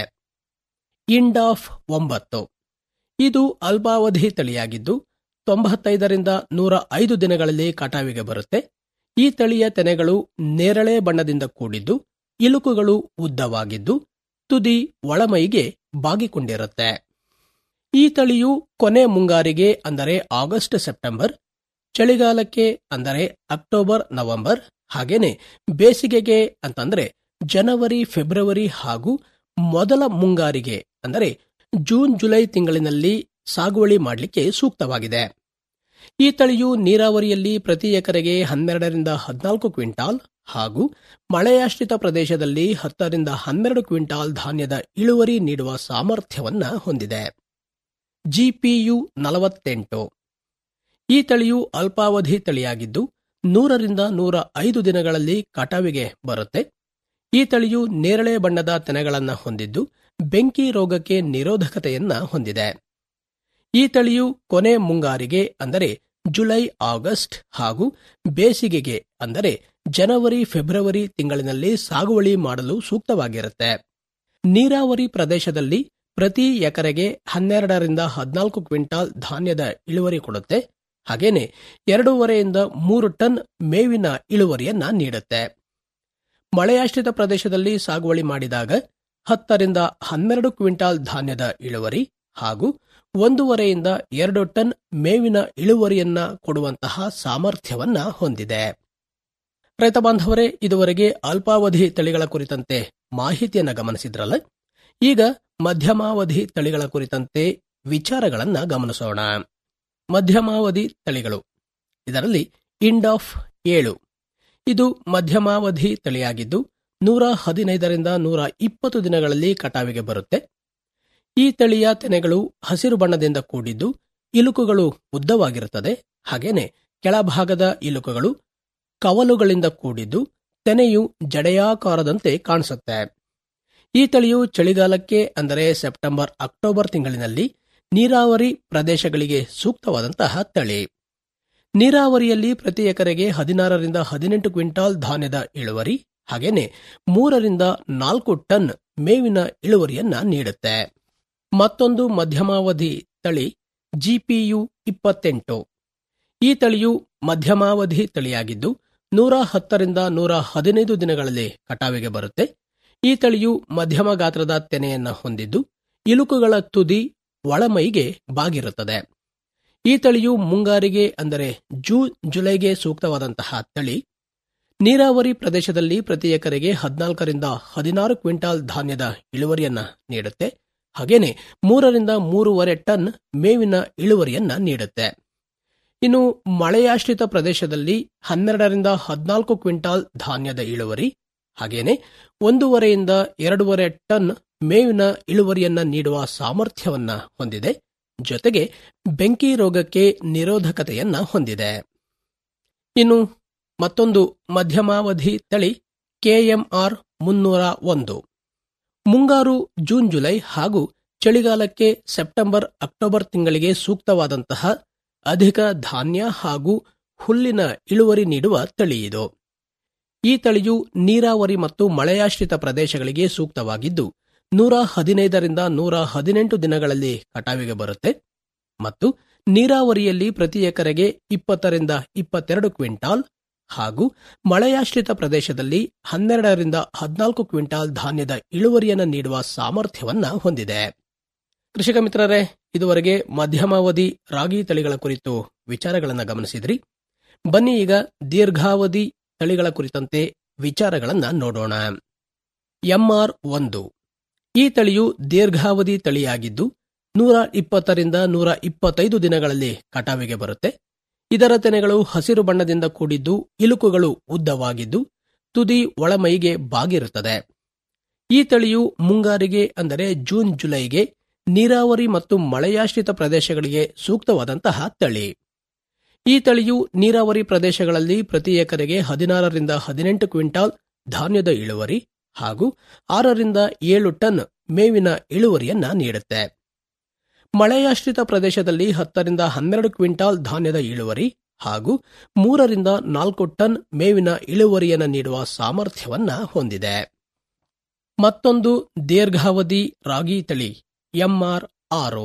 ಇಂಡಾಫ್ ಒಂಬತ್ತು ಇದು ಅಲ್ಪಾವಧಿ ತಳಿಯಾಗಿದ್ದು ತೊಂಬತ್ತೈದರಿಂದ ನೂರ ಐದು ದಿನಗಳಲ್ಲಿ ಕಟಾವಿಗೆ ಬರುತ್ತೆ ಈ ತಳಿಯ ತೆನೆಗಳು ನೇರಳೆ ಬಣ್ಣದಿಂದ ಕೂಡಿದ್ದು ಇಲುಕುಗಳು ಉದ್ದವಾಗಿದ್ದು ತುದಿ ಒಳಮೈಗೆ ಬಾಗಿಕೊಂಡಿರುತ್ತೆ ಈ ತಳಿಯು ಕೊನೆ ಮುಂಗಾರಿಗೆ ಅಂದರೆ ಆಗಸ್ಟ್ ಸೆಪ್ಟೆಂಬರ್ ಚಳಿಗಾಲಕ್ಕೆ ಅಂದರೆ ಅಕ್ಟೋಬರ್ ನವೆಂಬರ್ ಹಾಗೇನೆ ಬೇಸಿಗೆಗೆ ಅಂತಂದ್ರೆ ಜನವರಿ ಫೆಬ್ರವರಿ ಹಾಗೂ ಮೊದಲ ಮುಂಗಾರಿಗೆ ಅಂದರೆ ಜೂನ್ ಜುಲೈ ತಿಂಗಳಿನಲ್ಲಿ ಸಾಗುವಳಿ ಮಾಡಲಿಕ್ಕೆ ಸೂಕ್ತವಾಗಿದೆ ಈ ತಳಿಯು ನೀರಾವರಿಯಲ್ಲಿ ಪ್ರತಿ ಎಕರೆಗೆ ಹನ್ನೆರಡರಿಂದ ಹದಿನಾಲ್ಕು ಕ್ವಿಂಟಾಲ್ ಹಾಗೂ ಮಳೆಯಾಶ್ರಿತ ಪ್ರದೇಶದಲ್ಲಿ ಹತ್ತರಿಂದ ಹನ್ನೆರಡು ಕ್ವಿಂಟಾಲ್ ಧಾನ್ಯದ ಇಳುವರಿ ನೀಡುವ ಸಾಮರ್ಥ್ಯವನ್ನ ಹೊಂದಿದೆ ಜಿಪಿಯು ನಲವತ್ತೆಂಟು ಈ ತಳಿಯು ಅಲ್ಪಾವಧಿ ತಳಿಯಾಗಿದ್ದು ನೂರರಿಂದ ನೂರ ಐದು ದಿನಗಳಲ್ಲಿ ಕಟಾವಿಗೆ ಬರುತ್ತೆ ಈ ತಳಿಯು ನೇರಳೆ ಬಣ್ಣದ ತೆನೆಗಳನ್ನ ಹೊಂದಿದ್ದು ಬೆಂಕಿ ರೋಗಕ್ಕೆ ನಿರೋಧಕತೆಯನ್ನ ಹೊಂದಿದೆ ಈ ತಳಿಯು ಕೊನೆ ಮುಂಗಾರಿಗೆ ಅಂದರೆ ಜುಲೈ ಆಗಸ್ಟ್ ಹಾಗೂ ಬೇಸಿಗೆಗೆ ಅಂದರೆ ಜನವರಿ ಫೆಬ್ರವರಿ ತಿಂಗಳಿನಲ್ಲಿ ಸಾಗುವಳಿ ಮಾಡಲು ಸೂಕ್ತವಾಗಿರುತ್ತೆ ನೀರಾವರಿ ಪ್ರದೇಶದಲ್ಲಿ ಪ್ರತಿ ಎಕರೆಗೆ ಹನ್ನೆರಡರಿಂದ ಹದಿನಾಲ್ಕು ಕ್ವಿಂಟಾಲ್ ಧಾನ್ಯದ ಇಳುವರಿ ಕೊಡುತ್ತೆ ಹಾಗೇನೆ ಎರಡೂವರೆಯಿಂದ ಮೂರು ಟನ್ ಮೇವಿನ ಇಳುವರಿಯನ್ನ ನೀಡುತ್ತೆ ಮಳೆಯಾಶ್ರಿತ ಪ್ರದೇಶದಲ್ಲಿ ಸಾಗುವಳಿ ಮಾಡಿದಾಗ ಹತ್ತರಿಂದ ಹನ್ನೆರಡು ಕ್ವಿಂಟಾಲ್ ಧಾನ್ಯದ ಇಳುವರಿ ಹಾಗೂ ಒಂದೂವರೆಯಿಂದ ಎರಡು ಟನ್ ಮೇವಿನ ಇಳುವರಿಯನ್ನ ಕೊಡುವಂತಹ ಸಾಮರ್ಥ್ಯವನ್ನ ಹೊಂದಿದೆ ರೈತ ಬಾಂಧವರೇ ಇದುವರೆಗೆ ಅಲ್ಪಾವಧಿ ತಳಿಗಳ ಕುರಿತಂತೆ ಮಾಹಿತಿಯನ್ನ ಗಮನಿಸಿದ್ರಲ್ಲ ಈಗ ಮಧ್ಯಮಾವಧಿ ತಳಿಗಳ ಕುರಿತಂತೆ ವಿಚಾರಗಳನ್ನ ಗಮನಿಸೋಣ ಮಧ್ಯಮಾವಧಿ ತಳಿಗಳು ಇದರಲ್ಲಿ ಇಂಡಾಫ್ ಏಳು ಇದು ಮಧ್ಯಮಾವಧಿ ತಳಿಯಾಗಿದ್ದು ನೂರ ಹದಿನೈದರಿಂದ ನೂರ ಇಪ್ಪತ್ತು ದಿನಗಳಲ್ಲಿ ಕಟಾವಿಗೆ ಬರುತ್ತೆ ಈ ತಳಿಯ ತೆನೆಗಳು ಹಸಿರು ಬಣ್ಣದಿಂದ ಕೂಡಿದ್ದು ಇಲುಕುಗಳು ಉದ್ದವಾಗಿರುತ್ತದೆ ಹಾಗೇನೆ ಕೆಳಭಾಗದ ಇಲುಕುಗಳು ಕವಲುಗಳಿಂದ ಕೂಡಿದ್ದು ತೆನೆಯು ಜಡೆಯಾಕಾರದಂತೆ ಕಾಣಿಸುತ್ತೆ ಈ ತಳಿಯು ಚಳಿಗಾಲಕ್ಕೆ ಅಂದರೆ ಸೆಪ್ಟೆಂಬರ್ ಅಕ್ಟೋಬರ್ ತಿಂಗಳಿನಲ್ಲಿ ನೀರಾವರಿ ಪ್ರದೇಶಗಳಿಗೆ ಸೂಕ್ತವಾದಂತಹ ತಳಿ ನೀರಾವರಿಯಲ್ಲಿ ಪ್ರತಿ ಎಕರೆಗೆ ಹದಿನಾರರಿಂದ ಹದಿನೆಂಟು ಕ್ವಿಂಟಾಲ್ ಧಾನ್ಯದ ಇಳುವರಿ ಹಾಗೇನೆ ಮೂರರಿಂದ ನಾಲ್ಕು ಟನ್ ಮೇವಿನ ಇಳುವರಿಯನ್ನ ನೀಡುತ್ತೆ ಮತ್ತೊಂದು ಮಧ್ಯಮಾವಧಿ ತಳಿ ಜಿಪಿಯು ಇಪ್ಪತ್ತೆಂಟು ಈ ತಳಿಯು ಮಧ್ಯಮಾವಧಿ ತಳಿಯಾಗಿದ್ದು ನೂರ ಹತ್ತರಿಂದ ನೂರ ಹದಿನೈದು ದಿನಗಳಲ್ಲಿ ಕಟಾವಿಗೆ ಬರುತ್ತೆ ಈ ತಳಿಯು ಮಧ್ಯಮ ಗಾತ್ರದ ತೆನೆಯನ್ನ ಹೊಂದಿದ್ದು ಇಲುಕುಗಳ ತುದಿ ಒಳಮೈಗೆ ಬಾಗಿರುತ್ತದೆ ಈ ತಳಿಯು ಮುಂಗಾರಿಗೆ ಅಂದರೆ ಜೂನ್ ಜುಲೈಗೆ ಸೂಕ್ತವಾದಂತಹ ತಳಿ ನೀರಾವರಿ ಪ್ರದೇಶದಲ್ಲಿ ಪ್ರತಿ ಎಕರೆಗೆ ಹದಿನಾಲ್ಕರಿಂದ ಹದಿನಾರು ಕ್ವಿಂಟಾಲ್ ಧಾನ್ಯದ ಇಳುವರಿಯನ್ನ ನೀಡುತ್ತೆ ಹಾಗೇನೆ ಮೂರರಿಂದ ಮೂರುವರೆ ಟನ್ ಮೇವಿನ ಇಳುವರಿಯನ್ನ ನೀಡುತ್ತೆ ಇನ್ನು ಮಳೆಯಾಶ್ರಿತ ಪ್ರದೇಶದಲ್ಲಿ ಹನ್ನೆರಡರಿಂದ ಹದಿನಾಲ್ಕು ಕ್ವಿಂಟಾಲ್ ಧಾನ್ಯದ ಇಳುವರಿ ಹಾಗೇನೆ ಒಂದೂವರೆಯಿಂದ ಎರಡೂವರೆ ಟನ್ ಮೇವಿನ ಇಳುವರಿಯನ್ನ ನೀಡುವ ಸಾಮರ್ಥ್ಯವನ್ನ ಹೊಂದಿದೆ ಜೊತೆಗೆ ಬೆಂಕಿ ರೋಗಕ್ಕೆ ನಿರೋಧಕತೆಯನ್ನ ಹೊಂದಿದೆ ಇನ್ನು ಮತ್ತೊಂದು ಮಧ್ಯಮಾವಧಿ ತಳಿ ಕೆಎಂಆರ್ ಮುನ್ನೂರ ಒಂದು ಮುಂಗಾರು ಜೂನ್ ಜುಲೈ ಹಾಗೂ ಚಳಿಗಾಲಕ್ಕೆ ಸೆಪ್ಟೆಂಬರ್ ಅಕ್ಟೋಬರ್ ತಿಂಗಳಿಗೆ ಸೂಕ್ತವಾದಂತಹ ಅಧಿಕ ಧಾನ್ಯ ಹಾಗೂ ಹುಲ್ಲಿನ ಇಳುವರಿ ನೀಡುವ ತಳಿ ಇದು ಈ ತಳಿಯು ನೀರಾವರಿ ಮತ್ತು ಮಳೆಯಾಶ್ರಿತ ಪ್ರದೇಶಗಳಿಗೆ ಸೂಕ್ತವಾಗಿದ್ದು ನೂರ ಹದಿನೈದರಿಂದ ನೂರ ಹದಿನೆಂಟು ದಿನಗಳಲ್ಲಿ ಕಟಾವಿಗೆ ಬರುತ್ತೆ ಮತ್ತು ನೀರಾವರಿಯಲ್ಲಿ ಪ್ರತಿ ಎಕರೆಗೆ ಇಪ್ಪತ್ತರಿಂದ ಇಪ್ಪತ್ತೆರಡು ಕ್ವಿಂಟಾಲ್ ಹಾಗೂ ಮಳೆಯಾಶ್ರಿತ ಪ್ರದೇಶದಲ್ಲಿ ಹನ್ನೆರಡರಿಂದ ಹದಿನಾಲ್ಕು ಕ್ವಿಂಟಾಲ್ ಧಾನ್ಯದ ಇಳುವರಿಯನ್ನು ನೀಡುವ ಸಾಮರ್ಥ್ಯವನ್ನ ಹೊಂದಿದೆ ಕೃಷಿಕ ಮಿತ್ರರೇ ಇದುವರೆಗೆ ಮಧ್ಯಮಾವಧಿ ರಾಗಿ ತಳಿಗಳ ಕುರಿತು ವಿಚಾರಗಳನ್ನು ಗಮನಿಸಿದ್ರಿ ಬನ್ನಿ ಈಗ ದೀರ್ಘಾವಧಿ ತಳಿಗಳ ಕುರಿತಂತೆ ವಿಚಾರಗಳನ್ನ ನೋಡೋಣ ಎಂಆರ್ ಒಂದು ಈ ತಳಿಯು ದೀರ್ಘಾವಧಿ ತಳಿಯಾಗಿದ್ದು ನೂರ ಇಪ್ಪತ್ತರಿಂದ ನೂರ ಇಪ್ಪತ್ತೈದು ದಿನಗಳಲ್ಲಿ ಕಟಾವಿಗೆ ಬರುತ್ತೆ ಇದರ ತೆನೆಗಳು ಹಸಿರು ಬಣ್ಣದಿಂದ ಕೂಡಿದ್ದು ಇಲುಕುಗಳು ಉದ್ದವಾಗಿದ್ದು ತುದಿ ಒಳಮೈಗೆ ಬಾಗಿರುತ್ತದೆ ಈ ತಳಿಯು ಮುಂಗಾರಿಗೆ ಅಂದರೆ ಜೂನ್ ಜುಲೈಗೆ ನೀರಾವರಿ ಮತ್ತು ಮಳೆಯಾಶ್ರಿತ ಪ್ರದೇಶಗಳಿಗೆ ಸೂಕ್ತವಾದಂತಹ ತಳಿ ಈ ತಳಿಯು ನೀರಾವರಿ ಪ್ರದೇಶಗಳಲ್ಲಿ ಪ್ರತಿ ಎಕರೆಗೆ ಹದಿನಾರರಿಂದ ಹದಿನೆಂಟು ಕ್ವಿಂಟಾಲ್ ಧಾನ್ಯದ ಇಳುವರಿ ಹಾಗೂ ಆರರಿಂದ ಏಳು ಟನ್ ಮೇವಿನ ಇಳುವರಿಯನ್ನ ನೀಡುತ್ತೆ ಮಳೆಯಾಶ್ರಿತ ಪ್ರದೇಶದಲ್ಲಿ ಹತ್ತರಿಂದ ಹನ್ನೆರಡು ಕ್ವಿಂಟಾಲ್ ಧಾನ್ಯದ ಇಳುವರಿ ಹಾಗೂ ಮೂರರಿಂದ ನಾಲ್ಕು ಟನ್ ಮೇವಿನ ಇಳುವರಿಯನ್ನು ನೀಡುವ ಸಾಮರ್ಥ್ಯವನ್ನ ಹೊಂದಿದೆ ಮತ್ತೊಂದು ದೀರ್ಘಾವಧಿ ರಾಗಿ ತಳಿ ಎಂಆರ್ ಆರು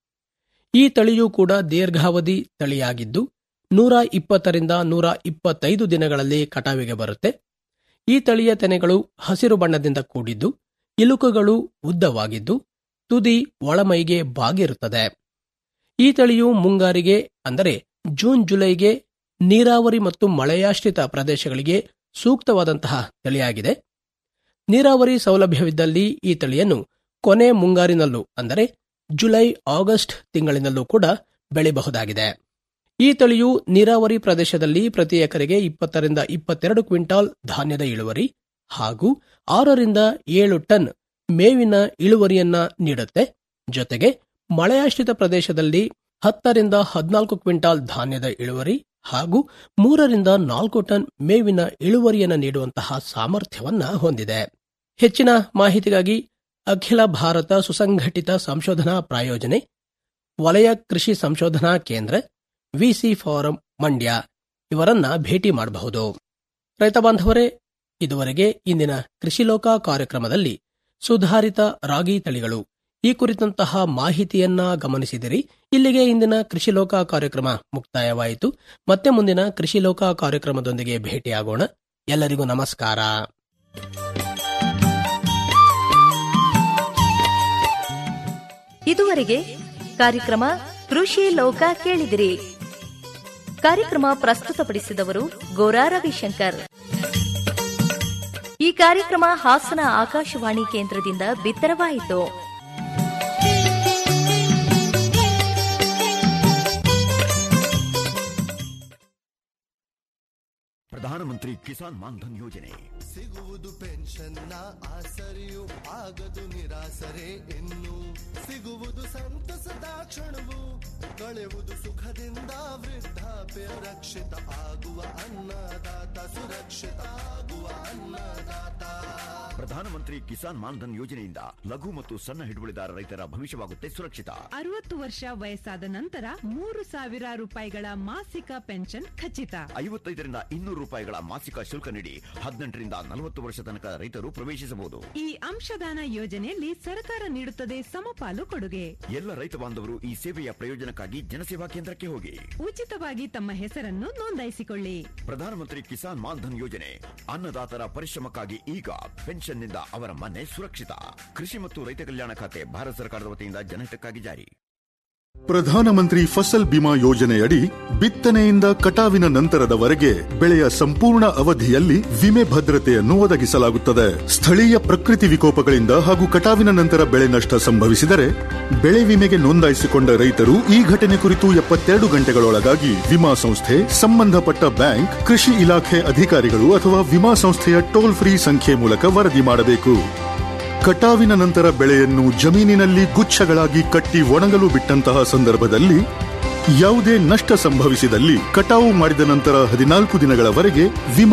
ಈ ತಳಿಯೂ ಕೂಡ ದೀರ್ಘಾವಧಿ ತಳಿಯಾಗಿದ್ದು ನೂರ ಇಪ್ಪತ್ತರಿಂದ ನೂರ ಇಪ್ಪತ್ತೈದು ದಿನಗಳಲ್ಲಿ ಕಟಾವಿಗೆ ಬರುತ್ತೆ ಈ ತಳಿಯ ತೆನೆಗಳು ಹಸಿರು ಬಣ್ಣದಿಂದ ಕೂಡಿದ್ದು ಇಲುಕುಗಳು ಉದ್ದವಾಗಿದ್ದು ತುದಿ ಒಳಮೈಗೆ ಬಾಗಿರುತ್ತದೆ ಈ ತಳಿಯು ಮುಂಗಾರಿಗೆ ಅಂದರೆ ಜೂನ್ ಜುಲೈಗೆ ನೀರಾವರಿ ಮತ್ತು ಮಳೆಯಾಶ್ರಿತ ಪ್ರದೇಶಗಳಿಗೆ ಸೂಕ್ತವಾದಂತಹ ತಳಿಯಾಗಿದೆ ನೀರಾವರಿ ಸೌಲಭ್ಯವಿದ್ದಲ್ಲಿ ಈ ತಳಿಯನ್ನು ಕೊನೆ ಮುಂಗಾರಿನಲ್ಲೂ ಅಂದರೆ ಜುಲೈ ಆಗಸ್ಟ್ ತಿಂಗಳಿನಲ್ಲೂ ಕೂಡ ಬೆಳೆಯಬಹುದಾಗಿದೆ ಈ ತಳಿಯು ನೀರಾವರಿ ಪ್ರದೇಶದಲ್ಲಿ ಪ್ರತಿ ಎಕರೆಗೆ ಇಪ್ಪತ್ತರಿಂದ ಇಪ್ಪತ್ತೆರಡು ಕ್ವಿಂಟಾಲ್ ಧಾನ್ಯದ ಇಳುವರಿ ಹಾಗೂ ಆರರಿಂದ ಏಳು ಟನ್ ಮೇವಿನ ಇಳುವರಿಯನ್ನ ನೀಡುತ್ತೆ ಜೊತೆಗೆ ಮಳೆಯಾಶ್ರಿತ ಪ್ರದೇಶದಲ್ಲಿ ಹತ್ತರಿಂದ ಹದಿನಾಲ್ಕು ಕ್ವಿಂಟಾಲ್ ಧಾನ್ಯದ ಇಳುವರಿ ಹಾಗೂ ಮೂರರಿಂದ ನಾಲ್ಕು ಟನ್ ಮೇವಿನ ಇಳುವರಿಯನ್ನು ನೀಡುವಂತಹ ಸಾಮರ್ಥ್ಯವನ್ನ ಹೊಂದಿದೆ ಹೆಚ್ಚಿನ ಮಾಹಿತಿಗಾಗಿ ಅಖಿಲ ಭಾರತ ಸುಸಂಘಟಿತ ಸಂಶೋಧನಾ ಪ್ರಾಯೋಜನೆ ವಲಯ ಕೃಷಿ ಸಂಶೋಧನಾ ಕೇಂದ್ರ ವಿಸಿ ಫಾರಂ ಮಂಡ್ಯ ಇವರನ್ನ ಭೇಟಿ ಮಾಡಬಹುದು ರೈತ ಬಾಂಧವರೇ ಇದುವರೆಗೆ ಇಂದಿನ ಕೃಷಿಲೋಕ ಕಾರ್ಯಕ್ರಮದಲ್ಲಿ ಸುಧಾರಿತ ರಾಗಿ ತಳಿಗಳು ಈ ಕುರಿತಂತಹ ಮಾಹಿತಿಯನ್ನ ಗಮನಿಸಿದಿರಿ ಇಲ್ಲಿಗೆ ಇಂದಿನ ಕೃಷಿಲೋಕ ಕಾರ್ಯಕ್ರಮ ಮುಕ್ತಾಯವಾಯಿತು ಮತ್ತೆ ಮುಂದಿನ ಕೃಷಿಲೋಕ ಕಾರ್ಯಕ್ರಮದೊಂದಿಗೆ ಭೇಟಿಯಾಗೋಣ ಎಲ್ಲರಿಗೂ ನಮಸ್ಕಾರ ಇದುವರೆಗೆ ಕಾರ್ಯಕ್ರಮ ಕೃಷಿ ಲೋಕ ಕೇಳಿದಿರಿ ಕಾರ್ಯಕ್ರಮ ಪ್ರಸ್ತುತಪಡಿಸಿದವರು ಗೋರಾ ರವಿಶಂಕರ್ ಈ ಕಾರ್ಯಕ್ರಮ ಹಾಸನ ಆಕಾಶವಾಣಿ ಕೇಂದ್ರದಿಂದ ಬಿತ್ತರವಾಯಿತು ಪ್ರಧಾನಮಂತ್ರಿ ಕಿಸಾನ್ ಮಾನ್ಧನ್ ಯೋಜನೆ ಸಿಗುವುದು ಪೆನ್ಷನ್ನ ಆಸರೆಯು ಆಗದು ನಿರಾಸರೆ ಇನ್ನು ಸಿಗುವುದು ಸಂತಸದ ಕ್ಷಣವು ಕಳೆಯುವುದು ಸುಖದಿಂದ ವೃದ್ಧಾಪ್ಯ ರಕ್ಷಿತ ಆಗುವ ಅನ್ನದಾತ ಸುರಕ್ಷಿತ ಆಗುವ ಅನ್ನದಾತ ಪ್ರಧಾನಮಂತ್ರಿ ಕಿಸಾನ್ ಮಾನ್ಧನ್ ಯೋಜನೆಯಿಂದ ಲಘು ಮತ್ತು ಸಣ್ಣ ಹಿಡುವಳಿದಾರ ರೈತರ ಭವಿಷ್ಯವಾಗುತ್ತೆ ಸುರಕ್ಷಿತ ಅರವತ್ತು ವರ್ಷ ವಯಸ್ಸಾದ ನಂತರ ಮೂರು ಸಾವಿರ ರೂಪಾಯಿಗಳ ಮಾಸಿಕ ಪೆನ್ಷನ್ ಖಚಿತ ಐವತ್ತೈದರಿಂದ ಇನ್ನೂರು ರೂಪಾಯಿಗಳ ಮಾಸಿಕ ಶುಲ್ಕ ನೀಡಿ ಹದಿನೆಂಟರಿಂದ ನಲವತ್ತು ವರ್ಷ ತನಕ ರೈತರು ಪ್ರವೇಶಿಸಬಹುದು ಈ ಅಂಶದಾನ ಯೋಜನೆಯಲ್ಲಿ ಸರ್ಕಾರ ನೀಡುತ್ತದೆ ಸಮಪಾಲು ಕೊಡುಗೆ ಎಲ್ಲ ರೈತ ಬಾಂಧವರು ಈ ಸೇವೆಯ ಪ್ರಯೋಜನಕ್ಕಾಗಿ ಜನಸೇವಾ ಕೇಂದ್ರಕ್ಕೆ ಹೋಗಿ ಉಚಿತವಾಗಿ ತಮ್ಮ ಹೆಸರನ್ನು ನೋಂದಾಯಿಸಿಕೊಳ್ಳಿ ಪ್ರಧಾನಮಂತ್ರಿ ಕಿಸಾನ್ ಮಾನ್ಧನ್ ಯೋಜನೆ ಅನ್ನದಾತರ ಪರಿಶ್ರಮಕ್ಕಾಗಿ ಈಗ ಪೆನ್ಷನ್ನಿಂದ ಅವರ ಮನೆ ಸುರಕ್ಷಿತ ಕೃಷಿ ಮತ್ತು ರೈತ ಕಲ್ಯಾಣ ಖಾತೆ ಭಾರತ ಸರ್ಕಾರದ ವತಿಯಿಂದ ಜನಹಿತಕ್ಕಾಗಿ ಜಾರಿ ಪ್ರಧಾನಮಂತ್ರಿ ಫಸಲ್ ಬಿಮಾ ಯೋಜನೆಯಡಿ ಬಿತ್ತನೆಯಿಂದ ಕಟಾವಿನ ನಂತರದವರೆಗೆ ಬೆಳೆಯ ಸಂಪೂರ್ಣ ಅವಧಿಯಲ್ಲಿ ವಿಮೆ ಭದ್ರತೆಯನ್ನು ಒದಗಿಸಲಾಗುತ್ತದೆ ಸ್ಥಳೀಯ ಪ್ರಕೃತಿ ವಿಕೋಪಗಳಿಂದ ಹಾಗೂ ಕಟಾವಿನ ನಂತರ ಬೆಳೆ ನಷ್ಟ ಸಂಭವಿಸಿದರೆ ಬೆಳೆ ವಿಮೆಗೆ ನೋಂದಾಯಿಸಿಕೊಂಡ ರೈತರು ಈ ಘಟನೆ ಕುರಿತು ಎಪ್ಪತ್ತೆರಡು ಗಂಟೆಗಳೊಳಗಾಗಿ ವಿಮಾ ಸಂಸ್ಥೆ ಸಂಬಂಧಪಟ್ಟ ಬ್ಯಾಂಕ್ ಕೃಷಿ ಇಲಾಖೆ ಅಧಿಕಾರಿಗಳು ಅಥವಾ ವಿಮಾ ಸಂಸ್ಥೆಯ ಟೋಲ್ ಫ್ರೀ ಸಂಖ್ಯೆ ಮೂಲಕ ವರದಿ ಮಾಡಬೇಕು ಕಟಾವಿನ ನಂತರ ಬೆಳೆಯನ್ನು ಜಮೀನಿನಲ್ಲಿ ಗುಚ್ಛಗಳಾಗಿ ಕಟ್ಟಿ ಒಣಗಲು ಬಿಟ್ಟಂತಹ ಸಂದರ್ಭದಲ್ಲಿ ಯಾವುದೇ ನಷ್ಟ ಸಂಭವಿಸಿದಲ್ಲಿ ಕಟಾವು ಮಾಡಿದ ನಂತರ ಹದಿನಾಲ್ಕು ದಿನಗಳವರೆಗೆ ವಿಮಾ